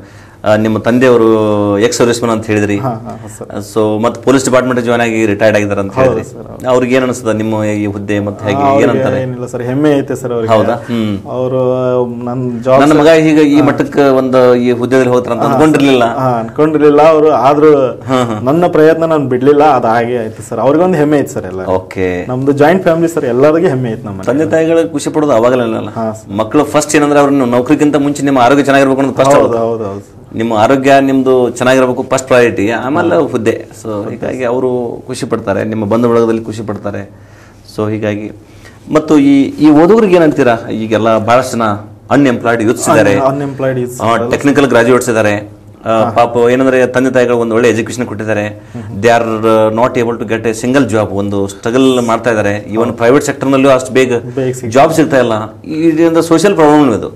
ಆ, ನಿಮ್ಮ ತಂದೆಯವರು ಎಕ್ಸ್ ಸರ್ವಿಸ್ಮನ್ ಅಂತ ಹೇಳಿದ್ರಿ ಹಾ ಹಾ ಸರ್ ಸೊ ಮತ್ತೆ ಪೊಲೀಸ್ ಡಿಪಾರ್ಟ್ಮೆಂಟ್ ಜಾಯ್ನ್ ಆಗಿ ರಿಟೈರ್ಡ್ ಆಗಿದ್ದಾರೆ ಅಂತ ಹೇಳಿದ್ರಿ ಅವ್ರಿಗೆ ಏನ್ ಅನಿಸ್ತದ ನಿಮ್ಮ ಈ ಹುದ್ದೆ ಮತ್ತೆ ಹೇಗೆ ಏನಂತಾರೆ ಏನಿಲ್ಲ ಸರ್ ಹೆಮ್ಮೆ ಐತೆ ಸರ್ ಅವ್ರಿಗೆ ಹೌದಾ? ಹ್ಮ್. ಅವರು ನನ್ನ ಜಾಬ್ ನನ್ನ ಮಗ ಈಗ ಈ ಮಟ್ಟಕ್ಕೆ ಒಂದು ಈ ಹುದ್ದೆದಲ್ಲಿ ಹೋಗ್ತಾರ ಅಂತ ಅನ್ಕೊಂಡಿರ್ಲಿಲ್ಲ ಹಾ ಅನ್ಕೊಂಡಿರ್ಲಿಲ್ಲ ಅವರು ಆದ್ರೂ ನನ್ನ ಪ್ರಯತ್ನ ನಾನು ಬಿಡ್ಲಿಲ್ಲ ಅದು ಹಾಗೆ ಆಯ್ತು ಸರ್ ಅವ್ರಿಗೊಂದು ಹೆಮ್ಮೆ ಐತೆ ಸರ್ ಎಲ್ಲ ಓಕೆ ನಮ್ದು ಜಾಯಿಂಟ್ ಫ್ಯಾಮಿಲಿ ಸರ್ ಎಲ್ಲರಿಗೂ ಹೆಮ್ಮೆ ಐತೆ ನಮ್ಮ ತಂದೆ ತಾಯಿಗಳು ಖುಷಿ ಪಡೋದು ಅವಾಗಲ್ಲ ಹಾ, ಮಕ್ಕಳು ಫಸ್ಟ್ ಏನಂದ್ರೆ ಅವ್ರನ್ನ ನೌಕರಿಗಿಂತ ಮುಂಚೆ ನಿಮ್ಮ ಆರೋಗ್ಯ ಚೆನ್ನಾಗಿರ್ಬೇಕು ಅನ್ನೋದು ಫಸ್ಟ್ ಹೌದು ಹೌದು ಹೌದು ನಿಮ್ಮ ಆರೋಗ್ಯ ನಿಮ್ದು ಚೆನ್ನಾಗಿರ್ಬೇಕು ಫಸ್ಟ್ ಪ್ರಯಾರಿಟಿ ಆಮೇಲೆ ಹುದ್ದೆ ಸೊ ಹೀಗಾಗಿ ಅವರು ಖುಷಿ ಪಡ್ತಾರೆ ನಿಮ್ಮ ಬಂಧು ಬಳಗದಲ್ಲಿ ಖುಷಿ ಪಡ್ತಾರೆ ಸೊ ಹೀಗಾಗಿ ಮತ್ತು ಈ ಈ ಓದುಗರಿಗೆ ಏನಂತೀರಾ ಈಗೆಲ್ಲ ಬಹಳಷ್ಟು ಜನ ಅನ್ಎಂಪ್ಲಾಯ್ಡ್ ಯೂತ್ಸ್ ಇದ್ದಾರೆ ಅನ್ಎಂಪ್ಲಾಯ್ಡ್ ಇಸ್ ಟೆಕ್ನಿಕಲ್ ಗ್ರಾಜುಯೇಟ್ಸ್ ಇದ್ದಾರೆ ಆ, ಪಾಪ ಏನಂದ್ರೆ ತಂದೆ ತಾಯಿಗಳು ಒಂದು ಒಳ್ಳೆ ಎಜುಕೇಶನ್ ಕೊಟ್ಟಿದ್ದಾರೆ they are not able to get a single job ಒಂದು ಸ್ಟ್ರಗಲ್ ಮಾಡ್ತಾ ಇದ್ದಾರೆ ಈವನ್ ಪ್ರೈವೇಟ್ ಸೆಕ್ಟರ್ನಲ್ಲೂ ಅಷ್ಟು ಬೇಗ ಬೇಗ ಜಾಬ್ ಸಿಗ್ತಾ ಇಲ್ಲ ಇದರಿಂದ ಸೋಷಿಯಲ್ ಪ್ರಾಬ್ಲಮ್ ಇದು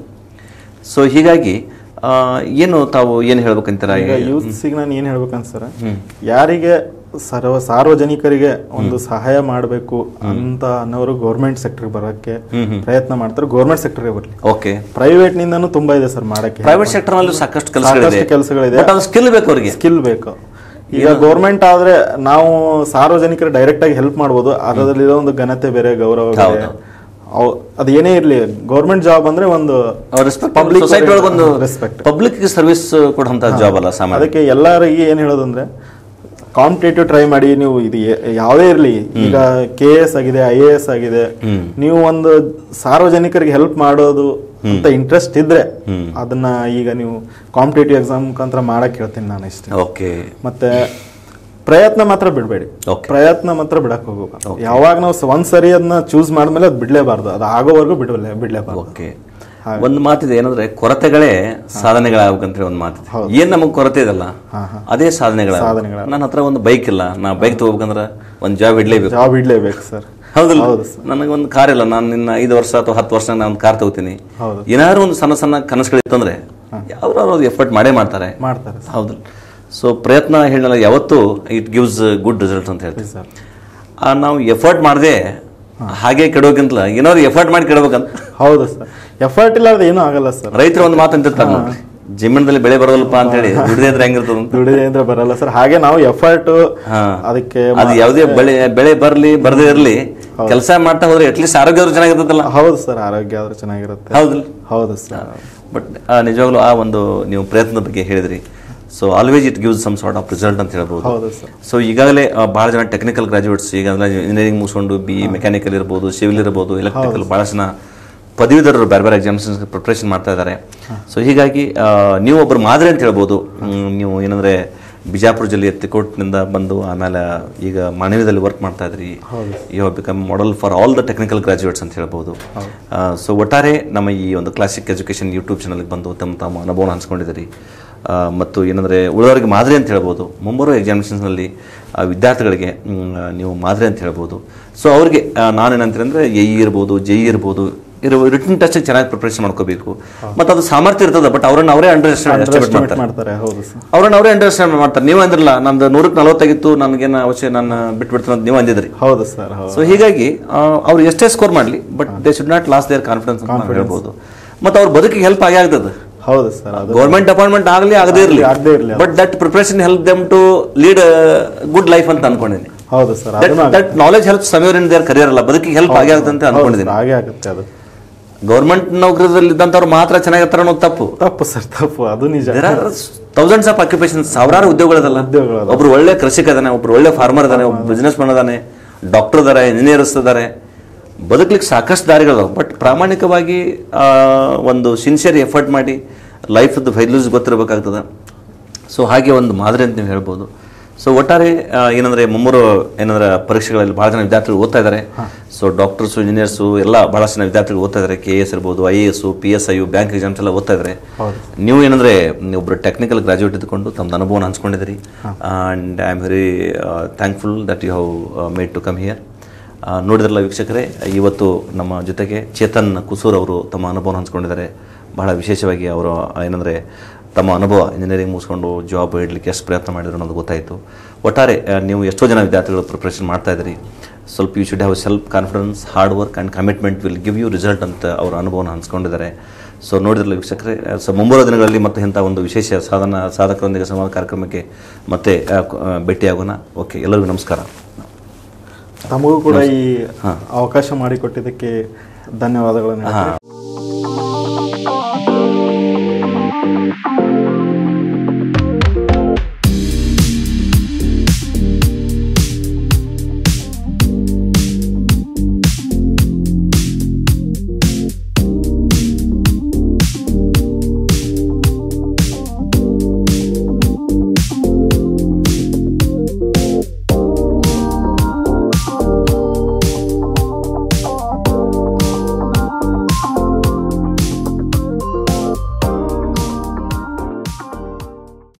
ಸೊ ಹೀಗಾಗಿ ಆ, ಏನು ತಾವು ಏನು ಹೇಳ್ಬೇಕಂತೀರಾ ಈಗ ಯೂತ್ಸಿಗೆ ನಾನು ಏನ್ ಹೇಳ್ಬೇಕಂತ ಸರ್ ಯಾರಿಗೆ ಸರ್ವ ಸಾರ್ವಜನಿಕರಿಗೆ ಒಂದು ಸಹಾಯ ಮಾಡಬೇಕು ಅಂತ ಅನ್ನೋರು ಗೌರ್ಮೆಂಟ್ ಸೆಕ್ಟರ್ ಬರಕ್ಕೆ ಪ್ರಯತ್ನ ಮಾಡ್ತಾರೆ ಗೌರ್ಮೆಂಟ್ ಸೆಕ್ಟರ್ಗೆ ಬರಲಿ ಓಕೆ ಪ್ರೈವೇಟ್ ನಿಂದನೂ ತುಂಬಾ ಇದೆ ಸರ್ ಮಾಡಕ್ಕೆ ಪ್ರೈವೇಟ್ ಸೆಕ್ಟರ್ ನಲ್ಲೂ ಸಾಕಷ್ಟು ಕೆಲಸಗಳಿದೆ ಸಾಕಷ್ಟು ಕೆಲ್ಸಗಳಿದೆ. ಬಟ್ ಅದು ಸ್ಕಿಲ್ ಬೇಕು ಅವರಿಗೆ ಸ್ಕಿಲ್ ಬೇಕು ಈಗ ಗೌರ್ಮೆಂಟ್ ಆದ್ರೆ ನಾವು ಸಾರ್ವಜನಿಕರು ಡೈರೆಕ್ಟ್ ಆಗಿ ಹೆಲ್ಪ್ ಮಾಡ್ಬೋದು ಅದರಲ್ಲಿರೋ ಒಂದು ಘನತೆ ಬೇರೆ ಗೌರವ ಬೇರೆ ಅವ್- ಅದು ಏನೇ ಇರ್ಲಿ ಗೌರ್ಮೆಂಟ್ ಜಾಬ್ ಅಂದ್ರೆ ಒಂದು ರೆಸ್ಪೆಕ್ಟ್ Public ಸೊಸೈಟಿ ಒಳಗೆ ಒಂದು respect. ಪಬ್ಲಿಕ್ ಸರ್ವಿಸ್ ಕೊಡುವಂತ ಜಾಬ್ ಅಲ್ಲ ಸಾಮಾನ್ಯ ಅದಕ್ಕೆ ಎಲ್ಲರಿಗೆ ಏನ್ ಹೇಳೋದಂದ್ರೆ ಕಾಂಪಿಟೇಟಿವ್ ಟ್ರೈ ಮಾಡಿ ನೀವು ಇದು ಎ- ಯಾವುದೇ ಇರಲಿ ಈಗ ಕೆ ಎಸ್ ಆಗಿದೆ ಐ ಎ ಎಸ್ ಆಗಿದೆ ನೀವು ಒಂದು ಸಾರ್ವಜನಿಕರಿಗೆ ಹೆಲ್ಪ್ ಮಾಡೋದು ಅಂತ ಇಂಟ್ರೆಸ್ಟ್ ಇದ್ರೆ ಅದನ್ನ ಈಗ ನೀವು ಕಾಂಪಿಟೇಟಿವ್ ಎಕ್ಸಾಮ್ ಮುಖಾಂತರ ಮಾಡಕ್ ಹೇಳ್ತೀನಿ ನಾನು ಇಷ್ಟೇ ಓಕೆ ಮತ್ತೆ ಪ್ರಯತ್ನ ಮಾತ್ರ ಬಿಡಬೇಡಿ Okay. ಪ್ರಯತ್ನ ಮಾತ್ರ ಬಿಡಕ್ ಹೋಗಬೇಕು ಯಾವಾಗ ನಾವು ಸ- ಒಂದ್ ಸರಿ ಅದನ್ನ ಚೂಸ್ ಮಾಡಿದ್ಮೇಲೆ ಅದು ಬಿಡ್ಲೇಬಾರ್ದು ಅದು ಆಗೋವರೆಗೂ ಬಿಡಲೇ ಬಿಡ್ಲೇಬಾರ್ದು ಓಕೆ ಒಂದು ಮಾತಿದೆ ಏನಂದ್ರೆ ಕೊರತೆಗಳೇ ಸಾಧನೆಗಳಾಗಬೇಕಂತ ಹೇಳಿ ಒಂದು ಮಾತಿದೆ ಏನ್ ನಮಗೆ ಕೊರತೆ ಇದಲ್ಲ ಅದೇ ಸಾಧನೆಗಳ ಸಾಧನೆಗಳ. ನನ್ನ ಹತ್ರ ಒಂದು ಬೈಕ್ ಇಲ್ಲ ನಾ ಬೈಕ್ ತಗೋಬೇಕಂದ್ರೆ ಒಂದು ಜಾಬ್ ಇಡ್ಲೇಬೇಕು ಜಾಬ್ ಇಡ್ಲೇಬೇಕು ಸರ್ ಹೌದಲ್ಲ ಹೌದು ನನಗೆ ಒಂದು ಕಾರ್ ಇಲ್ಲ ನಾನು ನಿನ್ನ ಐದು ವರ್ಷ ಅಥವಾ ಹತ್ತು ವರ್ಷ ನಾನು ಒಂದು ಕಾರ್ ತಗೋತೀನಿ ಹೌದು. ಏನಾದ್ರು ಒಂದು ಸಣ್ಣ ಸಣ್ಣ ಕನಸುಗಳಿತ್ತಂದ್ರೆ ಯಾವ್ದಾದ್ರು ಎಫರ್ಟ್ ಮಾಡೇ ಮಾಡ್ತಾರೆ ಮಾಡ್ತಾರೆ ಹೌದಲ್ಲ ಸೊ ಪ್ರಯತ್ನ ಹೇಳಲ್ಲ ಯಾವತ್ತೂ ಇಟ್ ಗಿವ್ಸ್ ಗುಡ್ ರಿಸಲ್ಟ್ ಅಂತ ಹೇಳ್ತೀವಿ ಸರ್ ಆ, ನಾವು ಎಫರ್ಟ್ ಮಾಡದೆ ಹಾಗೆ ಕೆಡೋಕ್ಕಿಂತಲ ಏನಾದ್ರು ಎಫರ್ಟ್ ಮಾಡಿ ಕೆಡಬೇಕಂತ ಹೌದು ಸರ್ ಎಫರ್ಟ್ ಇಲ್ಲಾರ್ದೆ ಏನೂ ಆಗಲ್ಲ ಸರ್ ರೈತರು ಒಂದು ಮಾತು ಅಂತಿರ್ತಾರೆ ನೋಡ್ರಿ ಜಮೀನದಲ್ಲಿ ಬೆಳೆ ಬರೋದಲ್ಪ ಅಂತ ಹೇಳಿ ದುಡಿದೇ ಇದ್ರೆ ಹೆಂಗಿರ್ತದ ಅಂತ ದುಡಿದೆ ಅಂದ್ರೆ ಬರಲ್ಲ ಸರ್ ಹಾಗೆ ನಾವು ಎಫರ್ಟ್ ಹಾ. ಅದಕ್ಕೆ ಅದು ಯಾವುದೇ ಬೆಳೆ ಬೆಳೆ ಬರ್ಲಿ ಬರ್ದೇ ಇರ್ಲಿ ಕೆಲಸ ಮಾಡ್ತಾ ಹೋದ್ರೆ ಅಟ್ಲೀಸ್ಟ್ ಆರೋಗ್ಯ ಚೆನ್ನಾಗಿರ್ತದಲ್ಲ ಹೌದು ಸರ್ ಆರೋಗ್ಯ ಆದ್ರೆ ಚೆನ್ನಾಗಿರುತ್ತೆ ಹೌದಲ್ಲ ಹೌದು ಸರ್ ಬಟ್ ನಿಜವಾಗ್ಲೂ ಆ ಒಂದು ನೀವು ಪ್ರಯತ್ನದ ಬಗ್ಗೆ ಹೇಳಿದ್ರಿ so always it gives some sort of result ಅಂತ ಹೇಳ್ಬೋದು ಹೌದು ಸರ್ ಸೊ ಈಗಾಗಲೇ ಆ, ಬಹಳ ಜನ ಟೆಕ್ನಿಕಲ್ ಗ್ರಾಜುಯೇಟ್ಸ್ ಈಗಾಗಲೇ ಇಂಜಿನಿಯರಿಂಗ್ ಮುಗಿಸ್ಕೊಂಡು ಬಿ ಮೆಕ್ಯಾನಿಕಲ್ ಇರ್ಬೋದು ಸಿವಿಲ್ ಇರ್ಬೋದು ಎಲೆಕ್ಟ್ರಿಕಲ್ ಬಹಳ ಜನ ಪದವೀಧರರು ಬೇರೆ ಬೇರೆ ಎಕ್ಸಾಮಿನೇಷನ್ ಪ್ರಿಪ್ರೇಷನ್ ಮಾಡ್ತಾ ಇದ್ದಾರೆ ಸೊ ಹೀಗಾಗಿ ಆ, ನೀವು ಒಬ್ಬರು ಮಾದರಿ ಅಂತ ಹೇಳ್ಬೋದು ಹ್ಮ್, ನೀವು ಏನಂದ್ರೆ ಬಿಜಾಪುರ ಜಿಲ್ಲೆಯ ತಿಕೋಟ್ನಿಂದ ಬಂದು ಆಮೇಲೆ ಈಗ ಮಾನವೀಯದಲ್ಲಿ ವರ್ಕ್ ಮಾಡ್ತಾ ಇದ್ರಿ you have become model for all the technical graduates ಅಂತ ಹೇಳ್ಬೋದು ಸೊ ಒಟ್ಟಾರೆ ನಮ್ಮ ಈ ಒಂದು ಕ್ಲಾಸಿಕ್ ಎಜುಕೇಷನ್ ಯೂಟ್ಯೂಬ್ ಚಾನಲ್ಗೆ ಬಂದು ತಮ್ಮ ತಮ್ಮ ಅನುಭವನ ಹಂಚ್ಕೊಂಡಿದ್ದೀರಿ ಆ, ಮತ್ತು ಏನಂದರೆ ಉಳಿದವರಿಗೆ ಮಾದರಿ ಅಂತ ಹೇಳ್ಬೋದು ಮುಂಬರುವ ಎಕ್ಸಾಮಿನೇಷನ್ಸ್ನಲ್ಲಿ ವಿದ್ಯಾರ್ಥಿಗಳಿಗೆ ಮ್, ನೀವು ಮಾದರಿ ಅಂತ ಹೇಳ್ಬೋದು ಸೊ ಅವ್ರಿಗೆ ಆ, ನಾನೇನಂತೀನಿ ಅಂದರೆ ಎ ಇ ಇರ್ಬೋದು ಜೆ ಇ ಇರ್ಬೋದು ಇರೋ ರಿಟರ್ನ್ ಟೆಸ್ಟಿಗೆ ಚೆನ್ನಾಗಿ ಪ್ರಿಪ್ರೇಷನ್ ಮಾಡ್ಕೋಬೇಕು ಮತ್ತು ಅದು ಸಾಮರ್ಥ್ಯ ಇರ್ತದೆ ಬಟ್ ಅವ್ರನ್ನ ಅವರೇ ಅಂಡರ್ ಎಸ್ಟಿಮೇಟ್ ಎಸ್ಟಿಮೇಟ್ ಮಾಡ್ತಾರೆ ಮಾಡ್ತಾರೆ ಹೌದು ಸರ್ ಅವ್ರನ್ನ ಅವರೇ ಅಂಡರ್ ಎಸ್ಟಿಮೇಟ್ ಮಾಡ್ತಾರೆ ನೀವು ಅಂದ್ರಲ್ಲ ನಂದು ನೂರಕ್ಕೆ ನಲವತ್ತಾಗಿತ್ತು ನನಗೇನು ಅವಶ್ಯ ನಾನು ಬಿಟ್ಬಿಡ್ತೀನಿ ಅಂತ ನೀವು ಅಂದಿದ್ರಿ ಹೌದು ಸರ್ ಹೌದು ಸೊ ಹೀಗಾಗಿ ಆ, ಅವ್ರು ಎಷ್ಟೇ ಸ್ಕೋರ್ ಮಾಡಲಿ but they should not lose their confidence ಅಂತ ನಾವು ಹೇಳ್ಬೋದು ಮತ್ತು ಅವ್ರ ಬದುಕಿಗೆ ಹೆಲ್ಪ್ ಆಗೇ ಆಗ್ತದೆ ಹೌದು ಸರ್ ಅದು ಗೌರ್ಮೆಂಟ್ ಅಪಾಯಿಂಟ್ಮೆಂಟ್ ಆಗಲಿ ಆಗದೇ ಇರಲಿ ಆಗದೇ ಇರ್ಲಿ ಅದು. But that preparation help them to lead good life ಅಂತ ಅನ್ಕೊಂಡಿದ್ದೀನಿ ಹೌದು ಸರ್ ಅದನ್ನ that knowledge help Sameer in their career ಅಲ್ಲ ಬದುಕಿಗೆ ಹೆಲ್ಪ್ ಆಗೇ ಆಗುತ್ತೆ ಅಂತ ಹೌದು ಅನ್ಕೊಂಡಿದ್ದೀನಿ ಸರ್, ಹಾಗೆ ಆಗುತ್ತೆ ಅದು ಗೌರ್ಮೆಂಟ್ ನೌಕರದಲ್ಲಿ ಇದ್ದಂಥವ್ರು ಮಾತ್ರ ಚೆನ್ನಾಗಿರ್ತಾರೆ ಅನ್ನೋದು ತಪ್ಪು ತಪ್ಪು ಸರ್ ತಪ್ಪು ಅದು ನಿಜ there are thousands of occupation ಸಾವಿರಾರು ಉದ್ಯೋಗಗಳದಲ್ಲ ಉದ್ಯೋಗಗಳದಾವ. ಒಬ್ರು ಒಳ್ಳೆ ಕೃಷಿಕ ಅದಾನೆ ಒಬ್ರು ಒಳ್ಳೆ ಫಾರ್ಮರ್ ಅದಾನೆ ಒಬ್ಬ ಬಿಸ್ನೆಸ್ ಮ್ಯಾನ್ ಅದಾನೆ ಡಾಕ್ಟರ್ ಇದಾರೆ ಇಂಜಿನಿಯರ್ಸ್ ಇದಾರೆ ಬದುಕಲಿಕ್ಕೆ ಸಾಕಷ್ಟು ದಾರಿಗಳು ಬಟ್ ಪ್ರಾಮಾಣಿಕವಾಗಿ ಆ, ಒಂದು ಸಿನ್ಸಿಯರ್ ಎಫರ್ಟ್ ಮಾಡಿ ಲೈಫದ್ದು ವ್ಯಾಲ್ಯೂಸ್ ಗೊತ್ತಿರಬೇಕಾಗ್ತದೆ ಸೊ ಹಾಗೆ ಒಂದು ಮಾದರಿ ಅಂತ ನೀವು ಹೇಳ್ಬೋದು ಸೊ ಒಟ್ಟಾರೆ ಆ, ಏನಂದ್ರೆ ಮುಮ್ಮೂರು ಏನಂದ್ರೆ ಪರೀಕ್ಷೆಗಳಲ್ಲಿ ಬಹಳ ಜನ ವಿದ್ಯಾರ್ಥಿಗಳು ಓದ್ತಾ ಇದ್ದಾರೆ ಸೊ ಡಾಕ್ಟರ್ಸು ಇಂಜಿನಿಯರ್ಸು ಎಲ್ಲ ಬಹಳಷ್ಟು ಜನ ವಿದ್ಯಾರ್ಥಿಗಳು ಓದ್ತಾ ಇದ್ದಾರೆ ಕೆ ಎಸ್ ಇರ್ಬೋದು I A S P S I ಯು ಬ್ಯಾಂಕ್ ಎಕ್ಸಾಮ್ಸ್ ಎಲ್ಲ ಓದ್ತಾ ಇದ್ದಾರೆ ನೀವು ಏನಂದ್ರೆ ನೀವು ಒಬ್ಬರು ಟೆಕ್ನಿಕಲ್ ಗ್ರಾಜುಯೇಟ್ ಇದ್ಕೊಂಡು ತಮ್ಮದು ಅನುಭವನ ಹಂಚ್ಕೊಂಡಿದ್ದೀರಿ and I am very thankful that you have made to come here ನೋಡಿದ್ರಲ್ಲ ವೀಕ್ಷಕರೇ ಇವತ್ತು ನಮ್ಮ ಜೊತೆಗೆ ಚೇತನ್ ಕುಸೂರ್ ಅವರು ತಮ್ಮ ಅನುಭವನ ಹಂಚ್ಕೊಂಡಿದ್ದಾರೆ ಬಹಳ ವಿಶೇಷವಾಗಿ ಅವರು ಏನಂದರೆ ತಮ್ಮ ಅನುಭವ ಇಂಜಿನಿಯರಿಂಗ್ ಮುಗಿಸ್ಕೊಂಡು ಜಾಬ್ ಇಡಲಿಕ್ಕೆ ಎಷ್ಟು ಪ್ರಯತ್ನ ಮಾಡಿದ್ರು ಅನ್ನೋದು ಗೊತ್ತಾಯಿತು ಒಟ್ಟಾರೆ ಆ, ನೀವು ಎಷ್ಟೋ ಜನ ವಿದ್ಯಾರ್ಥಿಗಳು ಪ್ರಿಪ್ರೇಷನ್ ಮಾಡ್ತಾ ಇದ್ದೀರಿ ಸ್ವಲ್ಪ you should have self confidence hard work and commitment will give you result ಅಂತ ಅವರ ಅನುಭವನ ಹಂಚ್ಕೊಂಡಿದ್ದಾರೆ ಸೊ ನೋಡಿದ್ರಲ್ಲ ವೀಕ್ಷಕರೇ ಸೊ ಮುಂಬರುವ ದಿನಗಳಲ್ಲಿ ಮತ್ತೆ ಇಂಥ ಒಂದು ವಿಶೇಷ ಸಾಧನ ಸಾಧಕರೊಂದಿಗೆ ಸಂವಾದ ಕಾರ್ಯಕ್ರಮಕ್ಕೆ ಮತ್ತೆ ಆ, ಕ- ಆ, ಭೇಟಿಯಾಗೋಣ ಓಕೆ ಎಲ್ಲರಿಗೂ ನಮಸ್ಕಾರ ತಮಗೂ ಕೂಡ ಈ ಹಾ. ಅವಕಾಶ ಮಾಡಿಕೊಟ್ಟಿದ್ದಕ್ಕೆ ಧನ್ಯವಾದಗಳನ್ನು ಹೇಳ್ತೀನಿ. ಹಾಂ